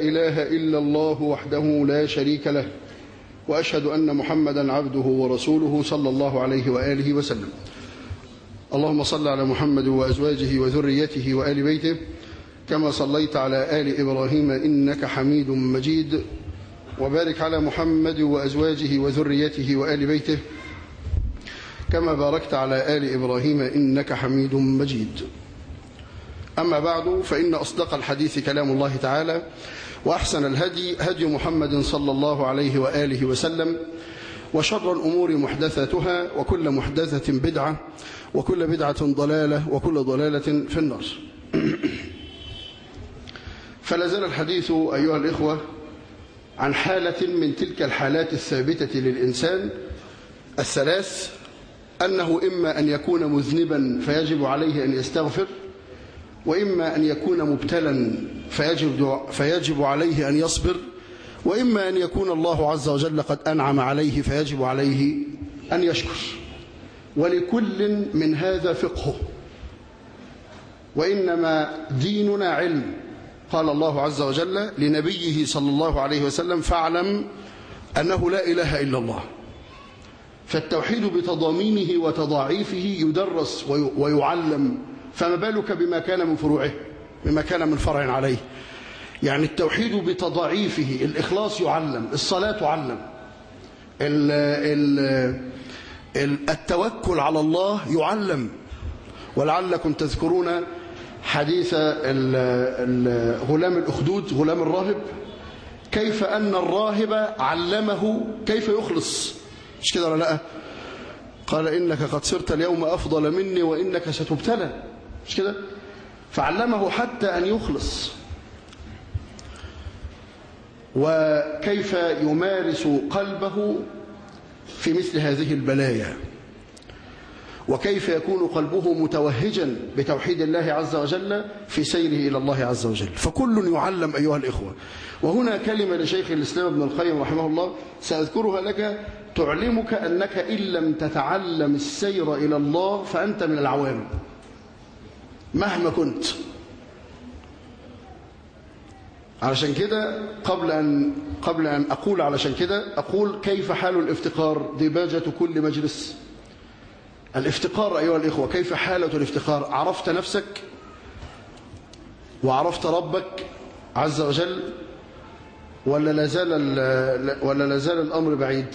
إله إلا الله وحده لا شريك له وأشهد أن محمدا عبده ورسوله صلى الله عليه وآله وسلم اللهم صل على محمد وأزواجه وذريته وآل بيته كما صليت على آل إبراهيم إنك حميد مجيد وبارك على محمد وأزواجه وذريته وآل بيته كما باركت على آل إبراهيم إنك حميد مجيد أما بعد فإن أصدق الحديث كلام الله تعالى وأحسن الهدي هدي محمد صلى الله عليه وآله وسلم وشر الأمور محدثاتها وكل محدثة بدعة وكل بدعة ضلالة وكل ضلالة في النار فلازال الحديث أيها الإخوة عن حالة من تلك الحالات الثابتة للإنسان الثلاث أنه إما أن يكون مذنبا فيجب عليه أن يستغفر وإما أن يكون مبتلا فيجب, فيجب عليه أن يصبر وإما أن يكون الله عز وجل قد أنعم عليه فيجب عليه أن يشكر ولكل من هذا فقهه وإنما ديننا علم قال الله عز وجل لنبيه صلى الله عليه وسلم فاعلم أنه لا إله إلا الله فالتوحيد بتضامينه وتضاعيفه يدرس ويعلم فما بالك بما كان من فروعه بما كان من فرع عليه يعني التوحيد بتضاعيفه الإخلاص يعلم الصلاة تعلم ال ال التوكل على الله يعلم ولعلكم تذكرون حديث غلام الأخدود غلام الراهب كيف أن الراهب علمه كيف يخلص مش كده ولا لا قال إنك قد صرت اليوم أفضل مني وإنك ستبتلى مش كده فعلمه حتى أن يخلص وكيف يمارس قلبه في مثل هذه البلايا وكيف يكون قلبه متوهجا بتوحيد الله عز وجل في سيره إلى الله عز وجل فكل يعلم أيها الإخوة وهنا كلمة لشيخ الإسلام ابن القيم رحمه الله سأذكرها لك تعلمك أنك إن لم تتعلم السير إلى الله فأنت من العوام مهما كنت علشان كده قبل أن, قبل أن أقول علشان كده أقول كيف حال الافتقار ديباجة كل مجلس الافتقار أيها الإخوة كيف حالة الافتقار عرفت نفسك وعرفت ربك عز وجل ولا لازال ولا لازال الأمر بعيد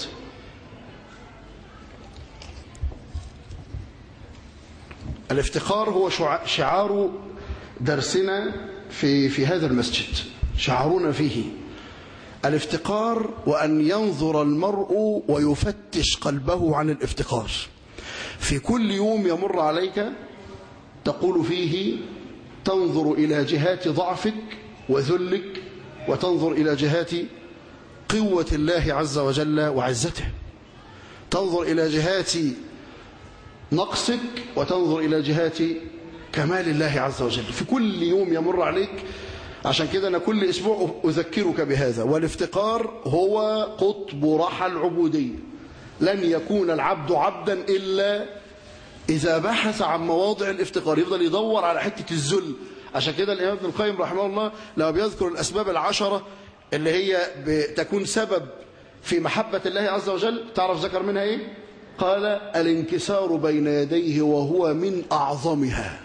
الافتقار هو شعار درسنا في في هذا المسجد شعارنا فيه الافتقار وأن ينظر المرء ويفتش قلبه عن الافتقار في كل يوم يمر عليك تقول فيه تنظر إلى جهات ضعفك وذلك وتنظر إلى جهات قوة الله عز وجل وعزته تنظر إلى جهات نقصك وتنظر إلى جهات كمال الله عز وجل في كل يوم يمر عليك عشان كده أنا كل أسبوع أذكرك بهذا والافتقار هو قطب رحى العبودية لن يكون العبد عبدا إلا إذا بحث عن مواضع الافتقار يفضل يدور على حتة الذل عشان كده الإمام ابن القيم رحمه الله لما بيذكر الأسباب العشرة اللي هي بتكون سبب في محبة الله عز وجل تعرف ذكر منها إيه؟ قال الانكسار بين يديه وهو من أعظمها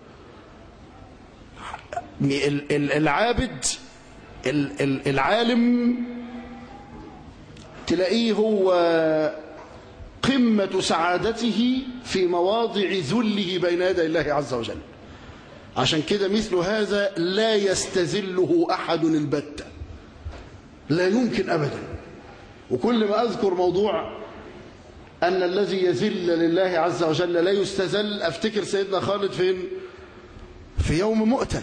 العابد العالم تلاقيه هو قمة سعادته في مواضع ذله بين يدي الله عز وجل عشان كده مثل هذا لا يستذله أحد البتة لا يمكن أبدا وكل ما أذكر موضوع أن الذي يذل لله عز وجل لا يستذل أفتكر سيدنا خالد فين في يوم مؤتة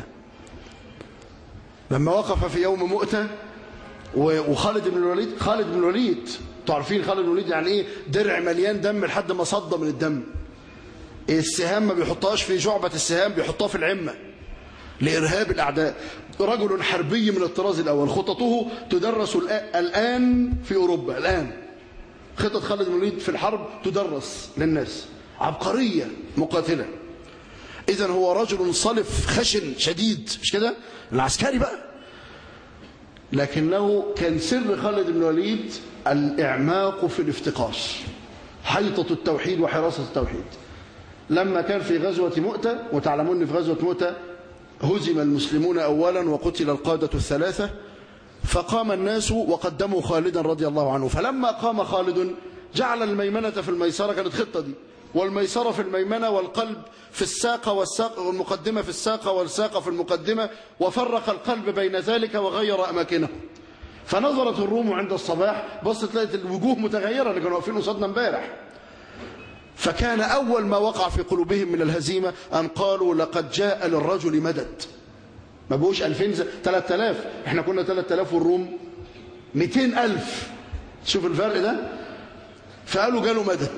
لما وقف في يوم مؤتة وخالد بن الوليد خالد بن الوليد تعرفين خالد بن الوليد يعني ايه درع مليان دم لحد ما صد من الدم السهام ما بيحطهاش في جعبة السهام بيحطها في العمة لإرهاب الأعداء رجل حربي من الطراز الأول خططه تدرس الآن في أوروبا الآن خطط خالد بن الوليد في الحرب تدرس للناس عبقرية مقاتلة إذا هو رجل صلف خشن شديد مش كده العسكري بقى لكنه كان سر خالد بن الوليد الإعماق في الافتقاش حيطة التوحيد وحراسة التوحيد لما كان في غزوة مؤتة وتعلمون في غزوة مؤتة هزم المسلمون أولا وقتل القادة الثلاثة فقام الناس وقدموا خالدا رضي الله عنه فلما قام خالد جعل الميمنة في الميسرة كانت خطة دي والميسرة في الميمنة والقلب في الساقة والساق والمقدمة في الساقة والساقة في المقدمة وفرق القلب بين ذلك وغير أماكنه فنظرت الروم عند الصباح بصت لقيت الوجوه متغيرة اللي كانوا واقفين قصادنا امبارح فكان أول ما وقع في قلوبهم من الهزيمة أن قالوا لقد جاء للرجل مدد ما بقوش 2000 3000 احنا كنا 3000 والروم 200000 شوف الفرق ده فقالوا جاله مدد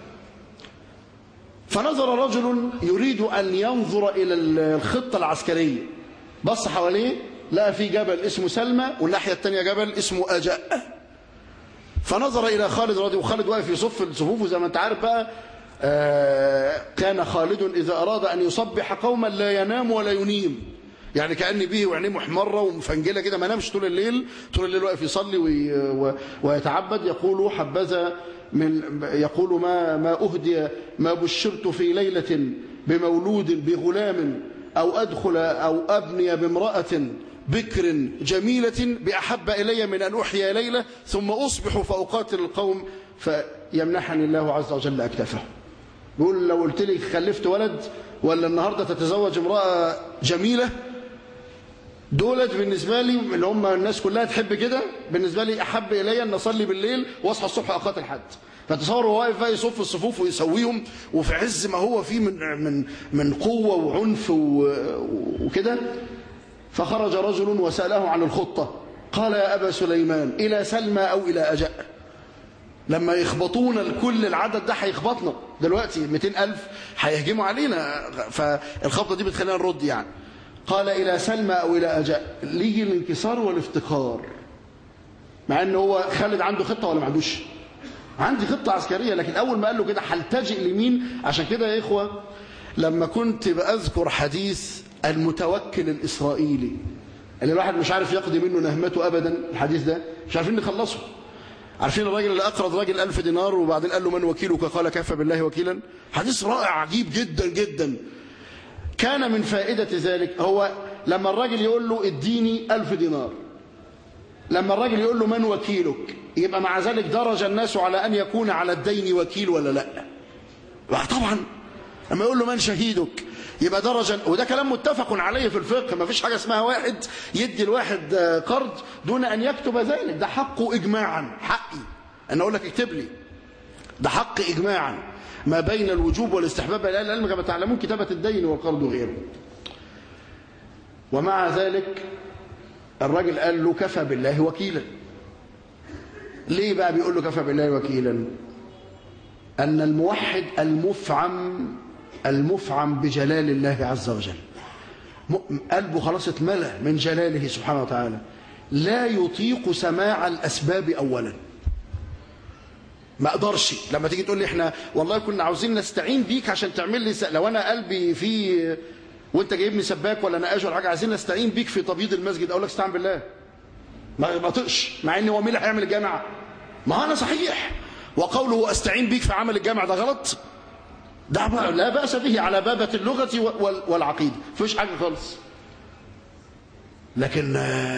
فنظر رجل يريد أن ينظر إلى الخطة العسكرية بص حواليه لقى في جبل اسمه سلمى والناحية الثانية جبل اسمه أجأ فنظر إلى خالد رضي وخالد واقف يصف صفوفه زي ما أنت عارف بقى آه كان خالد إذا أراد أن يصبح قوما لا ينام ولا ينيم يعني كأن به وعينيه محمرة ومفنجلة كده ما نامش طول الليل طول الليل واقف يصلي ويتعبد يقول حبذا من يقول ما ما أهدي ما بشرت في ليلة بمولود بغلام أو أدخل أو أبني بامرأة بكر جميلة بأحب إلي من أن أحيا ليلة ثم أصبح فأقاتل القوم فيمنحني الله عز وجل أكتافه يقول لو قلت لي خلفت ولد ولا النهاردة تتزوج امرأة جميلة دولت بالنسبة لي اللي هم الناس كلها تحب كده بالنسبة لي أحب إلي أن أصلي بالليل وأصحى الصبح أقاتل حد فتصور هو واقف بقى يصف الصفوف ويسويهم وفي عز ما هو فيه من من من قوة وعنف وكده فخرج رجل وسأله عن الخطة قال يا أبا سليمان إلى سلمى أو إلى أجأ لما يخبطونا الكل العدد ده هيخبطنا دلوقتي 200 ألف هيهجموا علينا فالخبطة دي بتخلينا نرد يعني قال إلى سلمى أو إلى أجأ ليجي الانكسار والافتقار مع أنه هو خالد عنده خطة ولا ما عندوش عندي خطة عسكرية لكن أول ما قال له كده هلتجئ لمين عشان كده يا إخوة لما كنت بأذكر حديث المتوكل الإسرائيلي اللي الواحد مش عارف يقضي منه نهمته أبدا الحديث ده مش عارفين نخلصه عارفين الراجل اللي أقرض راجل ألف دينار وبعدين قال له من وكيلك قال كفى بالله وكيلا حديث رائع عجيب جدا جدا كان من فائدة ذلك هو لما الراجل يقول له اديني ألف دينار لما الراجل يقول له من وكيلك يبقى مع ذلك درج الناس على أن يكون على الدين وكيل ولا لا طبعا لما يقول له من شهيدك يبقى درجا وده كلام متفق عليه في الفقه ما فيش حاجة اسمها واحد يدي الواحد قرض دون أن يكتب ذلك ده حقه إجماعا حقي أنا أقول لك اكتب لي ده حق إجماعا ما بين الوجوب والاستحباب الآن العلم كما تعلمون كتابة الدين والقرض وغيره ومع ذلك الراجل قال له كفى بالله وكيلا ليه بقى بيقول له كفى بالله وكيلا أن الموحد المفعم المفعم بجلال الله عز وجل قلبه خلاص اتملى من جلاله سبحانه وتعالى لا يطيق سماع الأسباب أولا ما اقدرش لما تيجي تقول لي احنا والله كنا عاوزين نستعين بيك عشان تعمل لي س... لو انا قلبي فيه وانت جايبني سباك ولا نقاش ولا حاجه عايزين نستعين بيك في تبييض المسجد اقول لك استعن بالله ما بطقش مع ان هو مين اللي هيعمل الجامع ما انا صحيح وقوله استعين بيك في عمل الجامع ده غلط ده لا باس به على بابه اللغه والعقيده مفيش حاجه خالص لكن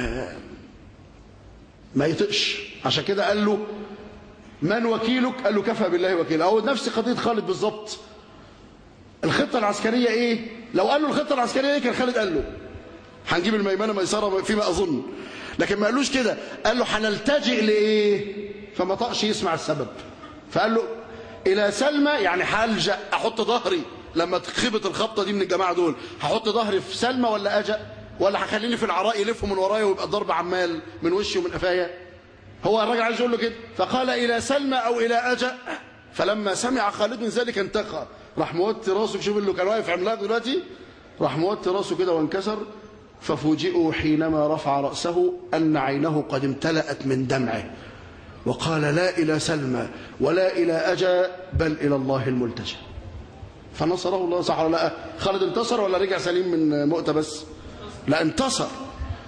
ما يطقش عشان كده قال له من وكيلك قال له كفى بالله وكيلا هو نفس قضيه خالد بالظبط الخطه العسكريه ايه لو قال له الخطه العسكريه ايه كان خالد قال له هنجيب الميمنه ميسره فيما اظن لكن ما قالوش كده قال له هنلتجئ لايه فما طقش يسمع السبب فقال له الى سلمى يعني هلجا احط ظهري لما تخبط الخبطه دي من الجماعه دول هحط ظهري في سلمى ولا اجأ ولا هخليني في العراء يلفوا من ورايا ويبقى الضرب عمال من وشي ومن قفايا هو الراجل عايز يقول له كده فقال الى سلمى او الى اجأ فلما سمع خالد من ذلك انتقى راح موطي راسه شوف اللي كان واقف عملاق دلوقتي راح موطي راسه كده وانكسر ففوجئوا حينما رفع رأسه أن عينه قد امتلأت من دمعه وقال لا إلى سلمى ولا إلى أجا بل إلى الله الملتجى فنصره الله صح ولا لا خالد انتصر ولا رجع سليم من مؤتة بس لا انتصر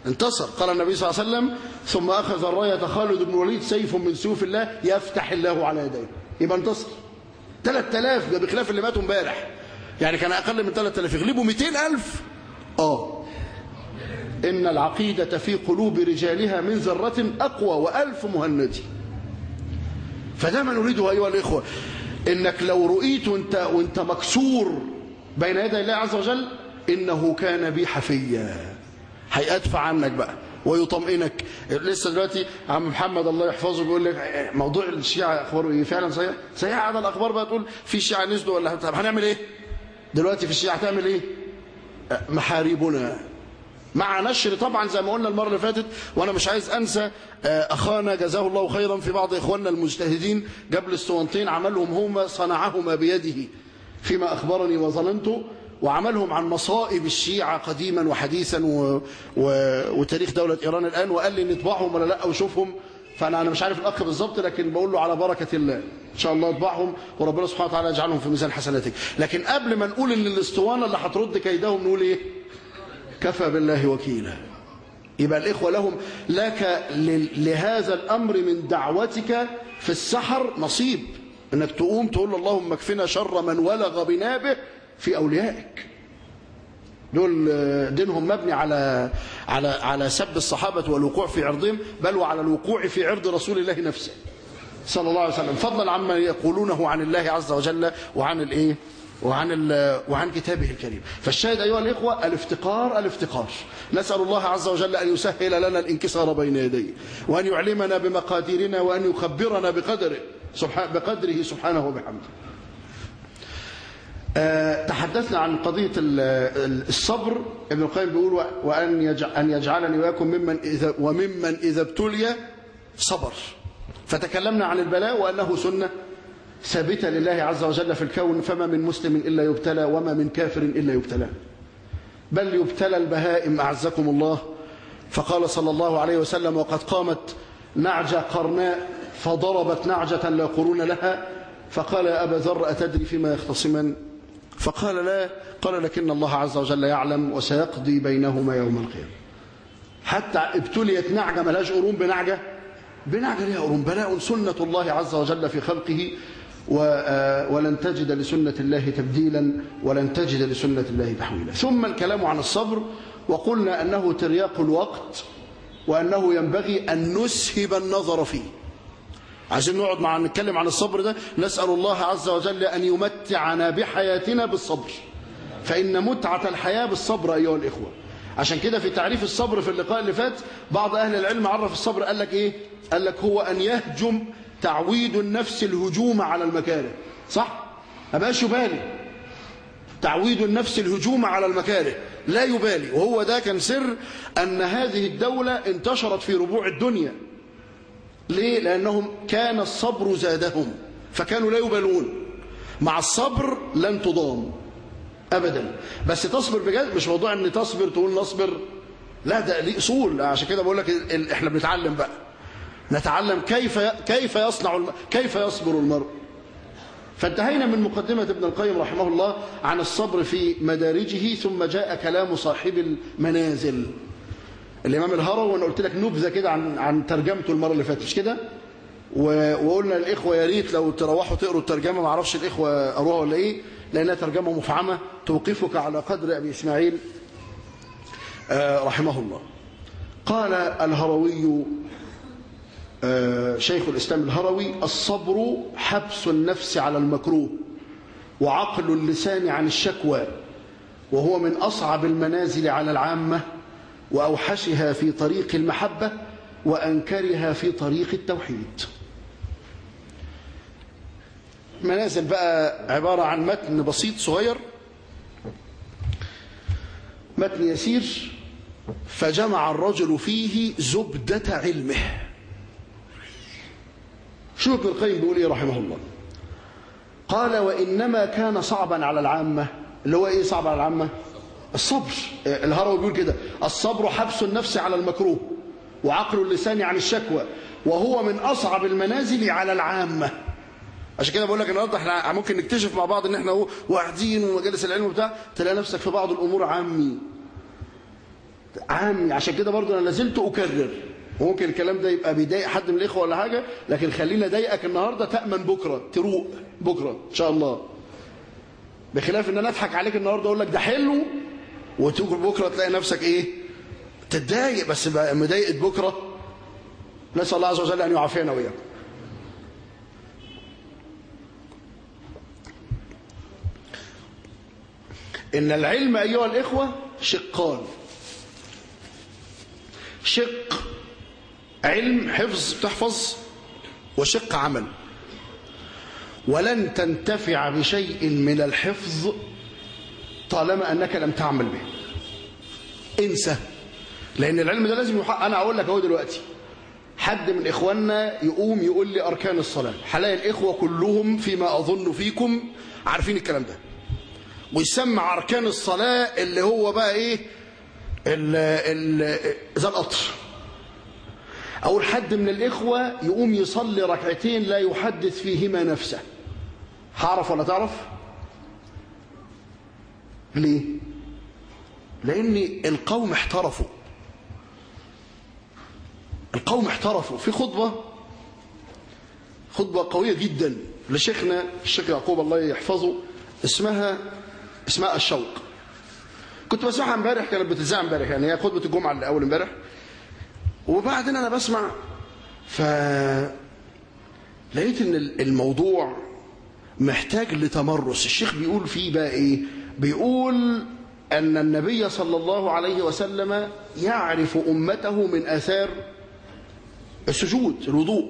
انتصر قال النبي صلى الله عليه وسلم ثم أخذ الراية خالد بن الوليد سيف من سيوف الله يفتح الله على يديه يبقى انتصر 3000 ده بخلاف اللي ماتوا امبارح يعني كان أقل من 3000 يغلبوا 200000 اه إن العقيدة في قلوب رجالها من ذرة أقوى وألف مهندي فده ما نريده أيها الإخوة إنك لو رؤيت وانت, وانت مكسور بين يدي الله عز وجل إنه كان بي حفيا هيأدفع عنك بقى ويطمئنك لسه دلوقتي عم محمد الله يحفظه بيقول لك موضوع الشيعة أخباره إيه فعلا صحيح صحيح على الأخبار بقى تقول في شيعة نزلوا ولا طب هنعمل إيه دلوقتي في الشيعة هتعمل إيه محاربنا مع نشر طبعا زي ما قلنا المرة اللي فاتت وأنا مش عايز أنسى أخانا جزاه الله خيرا في بعض إخواننا المجتهدين جاب الاسطوانتين عملهم هما صنعهما بيده فيما أخبرني وظننته وعملهم عن مصائب الشيعة قديما وحديثا و... و... وتاريخ دولة إيران الآن وقال لي نطبعهم ولا لا وشوفهم فأنا أنا مش عارف الأخ بالظبط لكن بقول له على بركة الله إن شاء الله اطبعهم وربنا سبحانه وتعالى يجعلهم في ميزان حسناتك لكن قبل ما نقول إن الاسطوانة اللي هترد كيدهم نقول إيه كفى بالله وكيلا يبقى الإخوة لهم لك لهذا الأمر من دعوتك في السحر نصيب انك تقوم تقول اللهم اكفنا شر من ولغ بنابه في اوليائك دول دينهم مبني على على على سب الصحابه والوقوع في عرضهم بل وعلى الوقوع في عرض رسول الله نفسه صلى الله عليه وسلم فضلا عما يقولونه عن الله عز وجل وعن الايه وعن وعن كتابه الكريم فالشاهد ايها الاخوه الافتقار الافتقار نسال الله عز وجل ان يسهل لنا الانكسار بين يديه وان يعلمنا بمقاديرنا وان يخبرنا بقدره سبحان بقدره سبحانه وبحمده أه تحدثنا عن قضية الصبر ابن القيم بيقول وأن يجعل أن يجعلني وإياكم ممن إذا وممن إذا ابتلي صبر فتكلمنا عن البلاء وأنه سنة ثابتة لله عز وجل في الكون فما من مسلم إلا يبتلى وما من كافر إلا يبتلى بل يبتلى البهائم أعزكم الله فقال صلى الله عليه وسلم وقد قامت نعجة قرناء فضربت نعجة لا قرون لها فقال يا أبا ذر أتدري فيما يختصمان فقال لا قال لكن الله عز وجل يعلم وسيقضي بينهما يوم القيامة حتى ابتليت نعجة ملهاش قرون بنعجة بنعجة لها قرون بلاء سنة الله عز وجل في خلقه ولن تجد لسنة الله تبديلا ولن تجد لسنة الله تحويلا ثم الكلام عن الصبر وقلنا أنه ترياق الوقت وأنه ينبغي أن نسهب النظر فيه عشان نقعد مع نتكلم عن الصبر ده نسأل الله عز وجل أن يمتعنا بحياتنا بالصبر فإن متعة الحياة بالصبر أيها الإخوة عشان كده في تعريف الصبر في اللقاء اللي فات بعض أهل العلم عرف الصبر قال لك إيه قال لك هو أن يهجم تعويد النفس الهجوم على المكاره صح ما بقاش يبالي تعويد النفس الهجوم على المكاره لا يبالي وهو ده كان سر أن هذه الدولة انتشرت في ربوع الدنيا ليه؟ لأنهم كان الصبر زادهم فكانوا لا يبالون مع الصبر لن تضام أبدا بس تصبر بجد مش موضوع أن تصبر تقول نصبر لا ده ليه أصول عشان كده بقول لك إحنا بنتعلم بقى نتعلم كيف كيف يصنع الم... كيف يصبر المرء فانتهينا من مقدمة ابن القيم رحمه الله عن الصبر في مدارجه ثم جاء كلام صاحب المنازل الإمام الهروي وأنا قلت لك نبذة كده عن عن ترجمته المرة اللي فاتت مش كده وقلنا للإخوة يا ريت لو تروحوا تقروا الترجمة ما اعرفش الإخوة قروها ولا إيه لأنها ترجمة مفعمة توقفك على قدر أبي إسماعيل رحمه الله قال الهروي شيخ الإسلام الهروي الصبر حبس النفس على المكروه وعقل اللسان عن الشكوى وهو من أصعب المنازل على العامة وأوحشها في طريق المحبة وأنكرها في طريق التوحيد منازل بقى عبارة عن متن بسيط صغير متن يسير فجمع الرجل فيه زبدة علمه شو ابن القيم بيقول ايه رحمه الله قال وإنما كان صعبا على العامة اللي هو ايه صعب على العامة الصبر الهروي بيقول كده الصبر حبس النفس على المكروه وعقل اللسان عن الشكوى وهو من أصعب المنازل على العامة عشان كده بقول لك النهارده احنا ممكن نكتشف مع بعض ان احنا اهو واحدين ومجالس العلم وبتاع تلاقي نفسك في بعض الامور عامي عام عشان كده برضو انا لازلت اكرر ممكن الكلام ده يبقى بيضايق حد من الاخوه ولا حاجه لكن خلينا اضايقك النهارده تامن بكره تروق بكره ان شاء الله بخلاف ان انا اضحك عليك النهارده اقول لك ده حلو وتيجي بكره تلاقي نفسك ايه تتضايق بس بقى مضايقه بكره نسال الله عز وجل ان يعافينا وياكم ان العلم ايها الاخوه شقان شق علم حفظ تحفظ وشق عمل ولن تنتفع بشيء من الحفظ طالما أنك لم تعمل به انسى لأن العلم ده لازم يحقق أنا أقول لك أهو دلوقتي حد من إخواننا يقوم يقول لي أركان الصلاة هلاقي الإخوة كلهم فيما أظن فيكم عارفين الكلام ده ويسمع أركان الصلاة اللي هو بقى إيه ال ال زي القطر أو حد من الإخوة يقوم يصلي ركعتين لا يحدث فيهما نفسه هعرف ولا تعرف ليه لأن القوم احترفوا القوم احترفوا في خطبة خطبة قوية جدا لشيخنا الشيخ يعقوب الله يحفظه اسمها اسمها الشوق كنت بسمعها امبارح كانت بتذاع امبارح يعني هي خطبة الجمعة اللي أول امبارح وبعدين أنا بسمع ف لقيت ان الموضوع محتاج لتمرس الشيخ بيقول فيه بقى ايه بيقول ان النبي صلى الله عليه وسلم يعرف امته من اثار السجود الوضوء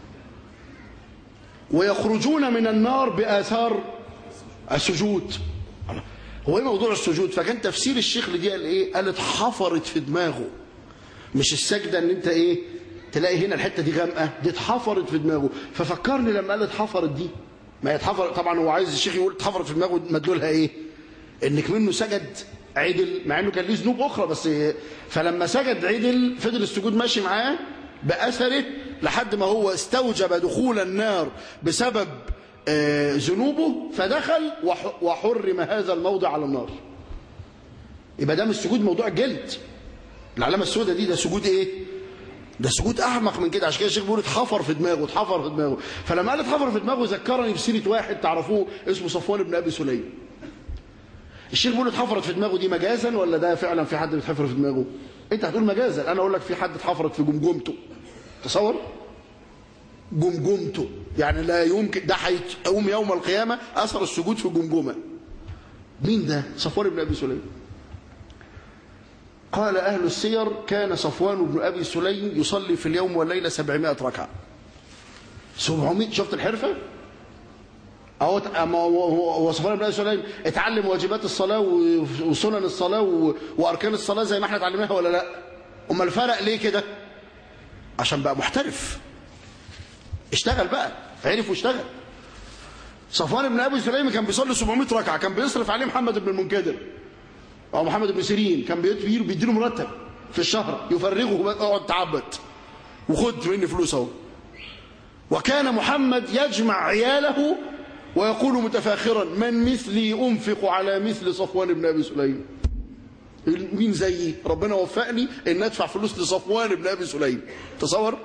ويخرجون من النار باثار السجود هو ايه موضوع السجود فكان تفسير الشيخ لدي قال ايه قال اتحفرت في دماغه مش السجده ان انت ايه تلاقي هنا الحته دي غامقه دي اتحفرت في دماغه ففكرني لما قال اتحفرت دي ما هي اتحفرت طبعا هو عايز الشيخ يقول اتحفرت في دماغه مدلولها ايه انك منه سجد عدل مع انه كان ليه ذنوب اخرى بس فلما سجد عدل فضل السجود ماشي معاه باثره لحد ما هو استوجب دخول النار بسبب آه ذنوبه فدخل وحرم هذا الموضع على النار يبقى ده مش سجود موضوع جلد العلامه السوداء دي ده سجود ايه ده سجود احمق من كده عشان كده الشيخ بيقول اتحفر في دماغه اتحفر في دماغه فلما قال اتحفر في دماغه ذكرني بسيره واحد تعرفوه اسمه صفوان بن ابي سليم الشيخ بيقول اتحفرت في دماغه دي مجازا ولا ده فعلا في حد بيتحفر في دماغه انت هتقول مجازا انا اقول لك في حد اتحفرت في جمجمته تصور جمجمته يعني لا يمكن ده هيقوم يوم القيامه اثر السجود في جمجمه مين ده صفوان بن ابي سليم قال أهل السير كان صفوان بن أبي سليم يصلي في اليوم والليلة 700 ركعة 700 شفت الحرفة أهو هو صفوان بن أبي سليم اتعلم واجبات الصلاة وسنن الصلاة وأركان الصلاة زي ما احنا اتعلمناها ولا لا أما الفرق ليه كده عشان بقى محترف اشتغل بقى عرف واشتغل صفوان بن أبي سليم كان بيصلي 700 ركعة كان بيصرف عليه محمد بن المنكدر أو محمد بن سيرين كان بيديله مرتب في الشهر يفرغه اقعد تعبد وخد مني فلوس اهو وكان محمد يجمع عياله ويقول متفاخرا من مثلي أنفق على مثل صفوان بن أبي سليم مين زيي ربنا وفقني ان ادفع فلوس لصفوان بن ابي سليم تصور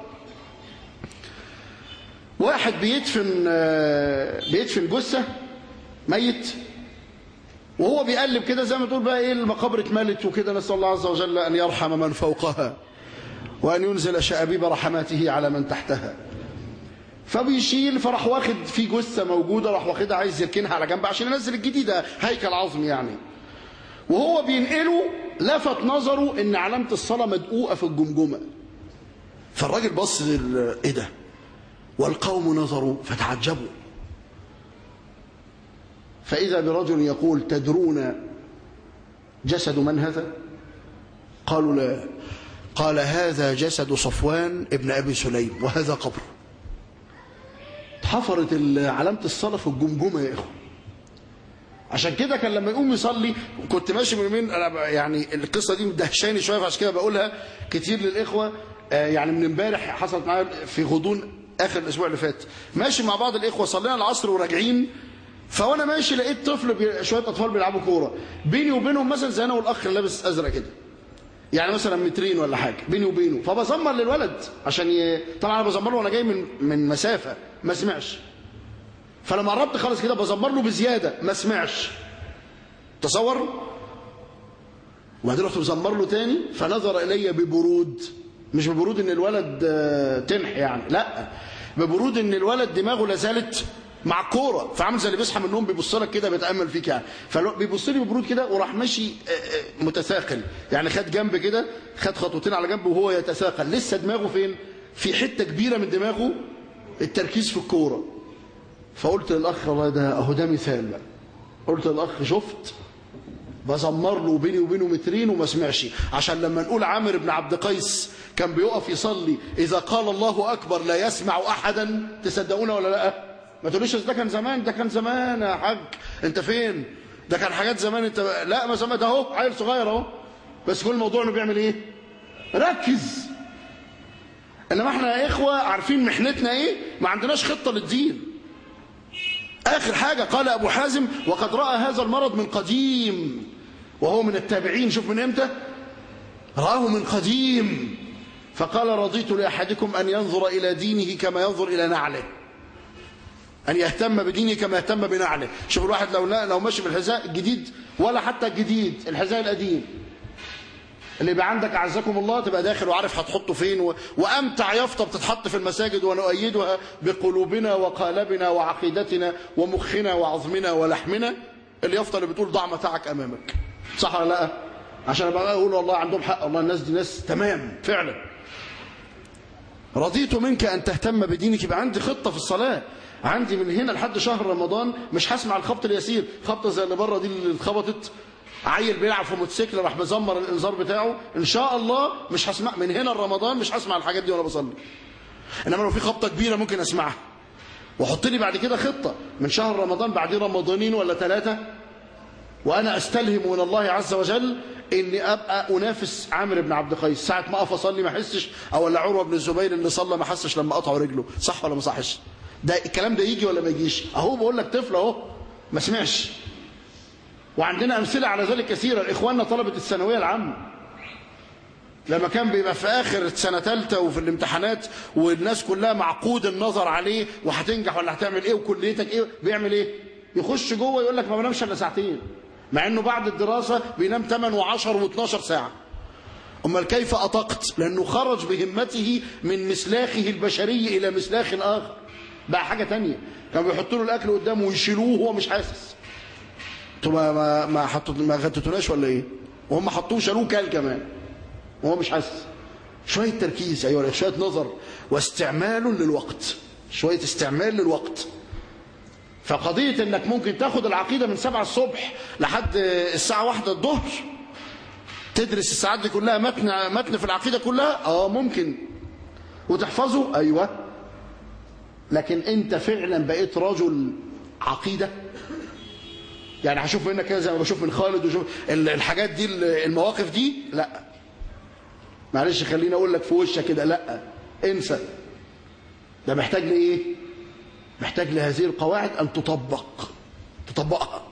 واحد بيدفن بيدفن جثه ميت وهو بيقلب كده زي ما تقول بقى ايه المقابر اتملت وكده نسال الله عز وجل ان يرحم من فوقها وان ينزل شابيب رحماته على من تحتها فبيشيل فراح واخد في جثه موجوده راح واخدها عايز يركنها على جنب عشان ينزل الجديده هيكل عظمي يعني وهو بينقله لفت نظره ان علامه الصلاه مدقوقه في الجمجمه فالراجل بص ايه ده والقوم نظروا فتعجبوا فإذا برجل يقول تدرون جسد من هذا قالوا لا قال هذا جسد صفوان ابن أبي سليم وهذا قبر حفرت علامة الصلاة في الجمجمة يا إخوة عشان كده كان لما يقوم يصلي كنت ماشي من يومين انا يعني القصه دي مدهشاني شويه فعشان كده بقولها كتير للاخوه يعني من امبارح حصلت معايا في غضون اخر الاسبوع اللي فات ماشي مع بعض الاخوه صلينا العصر وراجعين فوانا ماشي لقيت طفل بي... شويه اطفال بيلعبوا كوره بيني وبينهم مثلا زي انا والاخ اللي لابس ازرق كده يعني مثلا مترين ولا حاجه بيني وبينه فبزمر للولد عشان ي... طبعا انا بزمر له وانا جاي من من مسافه ما سمعش فلما قربت خالص كده بزمر له بزياده ما سمعش تصور وبعدين رحت مزمر له تاني فنظر الي ببرود مش ببرود ان الولد آه، تنح يعني لا ببرود ان الولد دماغه لازالت مع الكوره فعامل زي اللي بيصحى من النوم بيبص لك كده بيتامل فيك يعني فبيبص لي ببرود كده وراح ماشي آه، آه، متثاقل يعني خد جنب كده خد خطوتين على جنب وهو يتثاقل لسه دماغه فين في حته كبيره من دماغه التركيز في الكوره فقلت للاخ والله ده اهو ده مثال بقى قلت للاخ شفت بزمر له بيني وبينه مترين وما سمعش عشان لما نقول عامر بن عبد قيس كان بيقف يصلي اذا قال الله اكبر لا يسمع احدا تصدقونا ولا لا ما تقوليش ده كان زمان ده كان زمان يا حاج انت فين ده كان حاجات زمان انت لا ما زمان ده اهو عيل صغير اهو بس كل الموضوع انه بيعمل ايه ركز انما احنا يا اخوه عارفين محنتنا ايه ما عندناش خطه للدين آخر حاجة قال أبو حازم وقد رأى هذا المرض من قديم وهو من التابعين شوف من إمتى رآه من قديم فقال رضيت لأحدكم أن ينظر إلى دينه كما ينظر إلى نعله أن يهتم بدينه كما يهتم بنعله شوف الواحد لو لو ماشي بالحذاء الجديد ولا حتى الجديد الحذاء القديم اللي يبقى عندك أعزكم الله تبقى داخل وعارف هتحطه فين و... وأمتع يافطة بتتحط في المساجد ونؤيدها بقلوبنا وقالبنا وعقيدتنا ومخنا وعظمنا ولحمنا اليافطة اللي بتقول ضع متاعك أمامك صح ولا لا عشان ابقى اقول والله عندهم حق الله الناس دي ناس تمام فعلا رضيت منك أن تهتم بدينك يبقى عندي خطة في الصلاة عندي من هنا لحد شهر رمضان مش هسمع الخبط اليسير خبطة زي اللي بره دي اللي اتخبطت عيل بيلعب في موتوسيكل راح مزمر الانذار بتاعه ان شاء الله مش هسمع من هنا لرمضان مش هسمع الحاجات دي وانا بصلي انما لو في خبطه كبيره ممكن اسمعها وحط لي بعد كده خطه من شهر رمضان بعدين رمضانين ولا ثلاثه وانا استلهم من الله عز وجل اني ابقى انافس عامر بن عبد قيس ساعه ما اقف اصلي ما احسش او ولا عروه بن الزبير اللي صلى ما حسش لما قطعوا رجله صح ولا ما صحش ده الكلام ده يجي ولا ما يجيش اهو بقول لك طفل اهو ما سمعش وعندنا أمثلة على ذلك كثيرة إخواننا طلبة الثانوية العامة لما كان بيبقى في آخر سنة ثالثة وفي الامتحانات والناس كلها معقود النظر عليه وهتنجح ولا هتعمل إيه وكليتك إيه بيعمل إيه يخش جوه يقول لك ما بنامش إلا ساعتين مع إنه بعد الدراسة بينام 8 و10 و12 ساعة أمال كيف أطقت لأنه خرج بهمته من مسلاخه البشري إلى مسلاخ آخر بقى حاجة تانية كانوا بيحطوا له الأكل قدامه ويشيلوه وهو مش حاسس انتوا ما ما ما حطوا ما غتتوناش ولا ايه وهم حطوه شالوه كال كمان وهو مش حاسس شويه تركيز ايوه شويه نظر واستعمال للوقت شويه استعمال للوقت فقضيه انك ممكن تاخد العقيده من 7 الصبح لحد الساعه واحدة الظهر تدرس الساعات دي كلها متن متن في العقيده كلها اه ممكن وتحفظه ايوه لكن انت فعلا بقيت رجل عقيده يعني هشوف منك كده زي ما بشوف من خالد وشوف الحاجات دي المواقف دي لا معلش خليني اقول لك في وشك كده لا انسى ده محتاج لايه محتاج لهذه القواعد ان تطبق تطبقها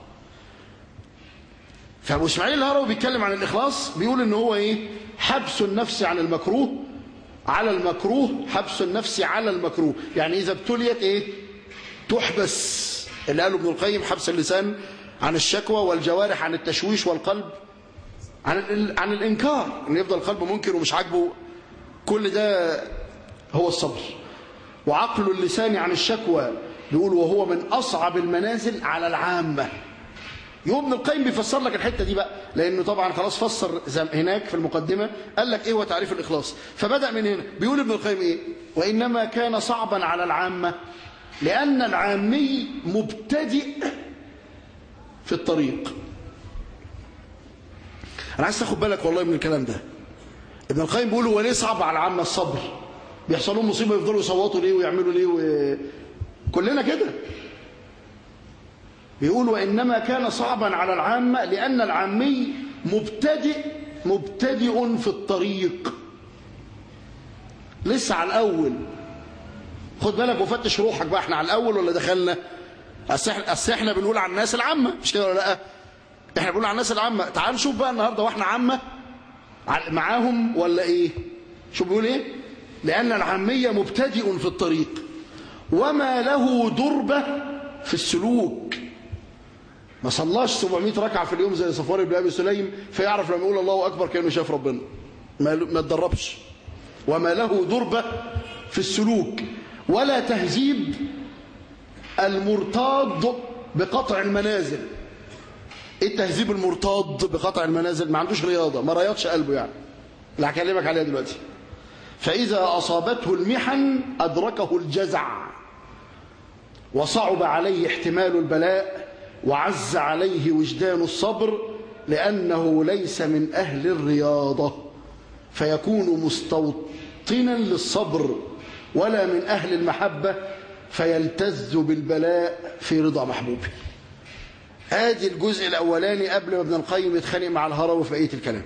فابو اسماعيل الهروي بيتكلم عن الاخلاص بيقول ان هو ايه حبس النفس عن المكروه على المكروه حبس النفس على المكروه يعني اذا ابتليت ايه تحبس اللي قاله ابن القيم حبس اللسان عن الشكوى والجوارح عن التشويش والقلب عن عن الانكار ان يفضل القلب منكر ومش عاجبه كل ده هو الصبر وعقل اللسان عن الشكوى بيقول وهو من اصعب المنازل على العامه يوم ابن القيم بيفسر لك الحته دي بقى لانه طبعا خلاص فسر هناك في المقدمه قال لك ايه هو تعريف الاخلاص فبدا من هنا بيقول ابن القيم ايه وانما كان صعبا على العامه لان العامي مبتدئ في الطريق انا عايز تاخد بالك والله من الكلام ده ابن القيم بيقول هو ليه صعب على العامه الصبر بيحصل لهم مصيبه يفضلوا يصوتوا ليه ويعملوا ليه و... كلنا كده بيقول وانما كان صعبا على العامه لان العامي مبتدئ مبتدئ في الطريق لسه على الاول خد بالك وفتش روحك بقى احنا على الاول ولا دخلنا اصل احنا بنقول على الناس العامه مش كده ولا لا احنا بنقول على الناس العامه تعال نشوف بقى النهارده واحنا عامه معاهم ولا ايه شو بيقول ايه لان العاميه مبتدئ في الطريق وما له دربه في السلوك ما صلاش 700 ركعه في اليوم زي صفوان بن ابي سليم فيعرف لما يقول الله اكبر كانه شاف ربنا ما ما اتدربش وما له دربه في السلوك ولا تهذيب المرتاض بقطع المنازل ايه التهذيب المرتاض بقطع المنازل ما عندوش رياضه ما رياضش قلبه يعني اللي هكلمك عليها دلوقتي فاذا اصابته المحن ادركه الجزع وصعب عليه احتمال البلاء وعز عليه وجدان الصبر لانه ليس من اهل الرياضه فيكون مستوطنا للصبر ولا من اهل المحبه فيلتذ بالبلاء في رضا محبوبه ادي الجزء الاولاني قبل ما ابن القيم يتخانق مع الهروي في بقيه الكلام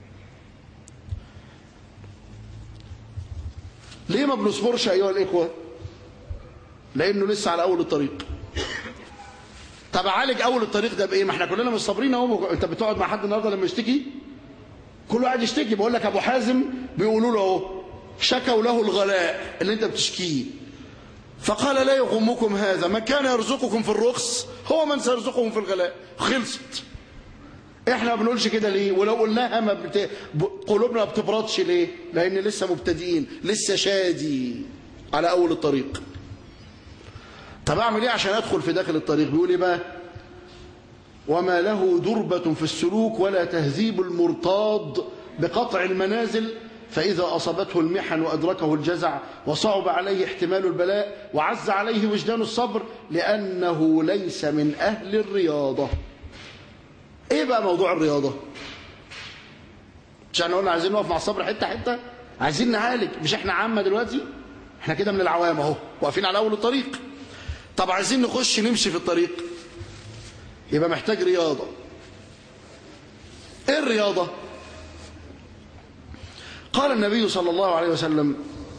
ليه ما بنصبرش ايها الاخوه لانه لسه على اول الطريق طب اعالج اول الطريق ده بايه ما احنا كلنا مش صابرين اهو انت بتقعد مع حد النهارده لما يشتكي كل واحد يشتكي بقول لك ابو حازم بيقولوا له اهو شكوا له الغلاء اللي انت بتشكيه فقال لا يغمكم هذا من كان يرزقكم في الرخص هو من سيرزقكم في الغلاء خلصت احنا ما بنقولش كده ليه ولو قلناها ما بت... قلوبنا ما بتبردش ليه لان لسه مبتدئين لسه شادي على اول الطريق طب اعمل ايه عشان ادخل في داخل الطريق بيقول ايه بقى وما له دربة في السلوك ولا تهذيب المرتاض بقطع المنازل فإذا أصابته المحن وأدركه الجزع وصعب عليه احتمال البلاء وعز عليه وجدان الصبر لأنه ليس من أهل الرياضة إيه بقى موضوع الرياضة مش احنا قلنا عايزين نقف مع الصبر حتة حتة عايزين نعالج مش احنا عامة دلوقتي احنا كده من العوام اهو واقفين على أول الطريق طب عايزين نخش نمشي في الطريق يبقى محتاج رياضة ايه الرياضة قال النبي صلى الله عليه وسلم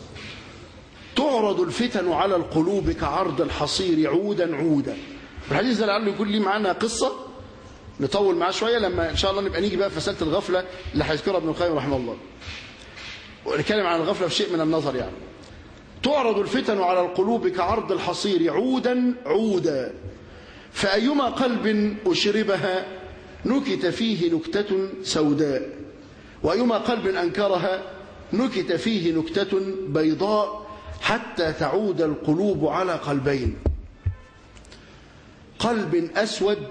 تعرض الفتن على القلوب كعرض الحصير عودا عودا الحديث ده لعله يكون لي معانا قصة نطول معاه شوية لما إن شاء الله نبقى نيجي بقى في مسألة الغفلة اللي هيذكرها ابن القيم رحمه الله ونتكلم عن الغفلة في شيء من النظر يعني تعرض الفتن على القلوب كعرض الحصير عودا عودا فأيما قلب أشربها نكت فيه نكتة سوداء وأيما قلب أنكرها نكت فيه نكتة بيضاء حتى تعود القلوب على قلبين قلب أسود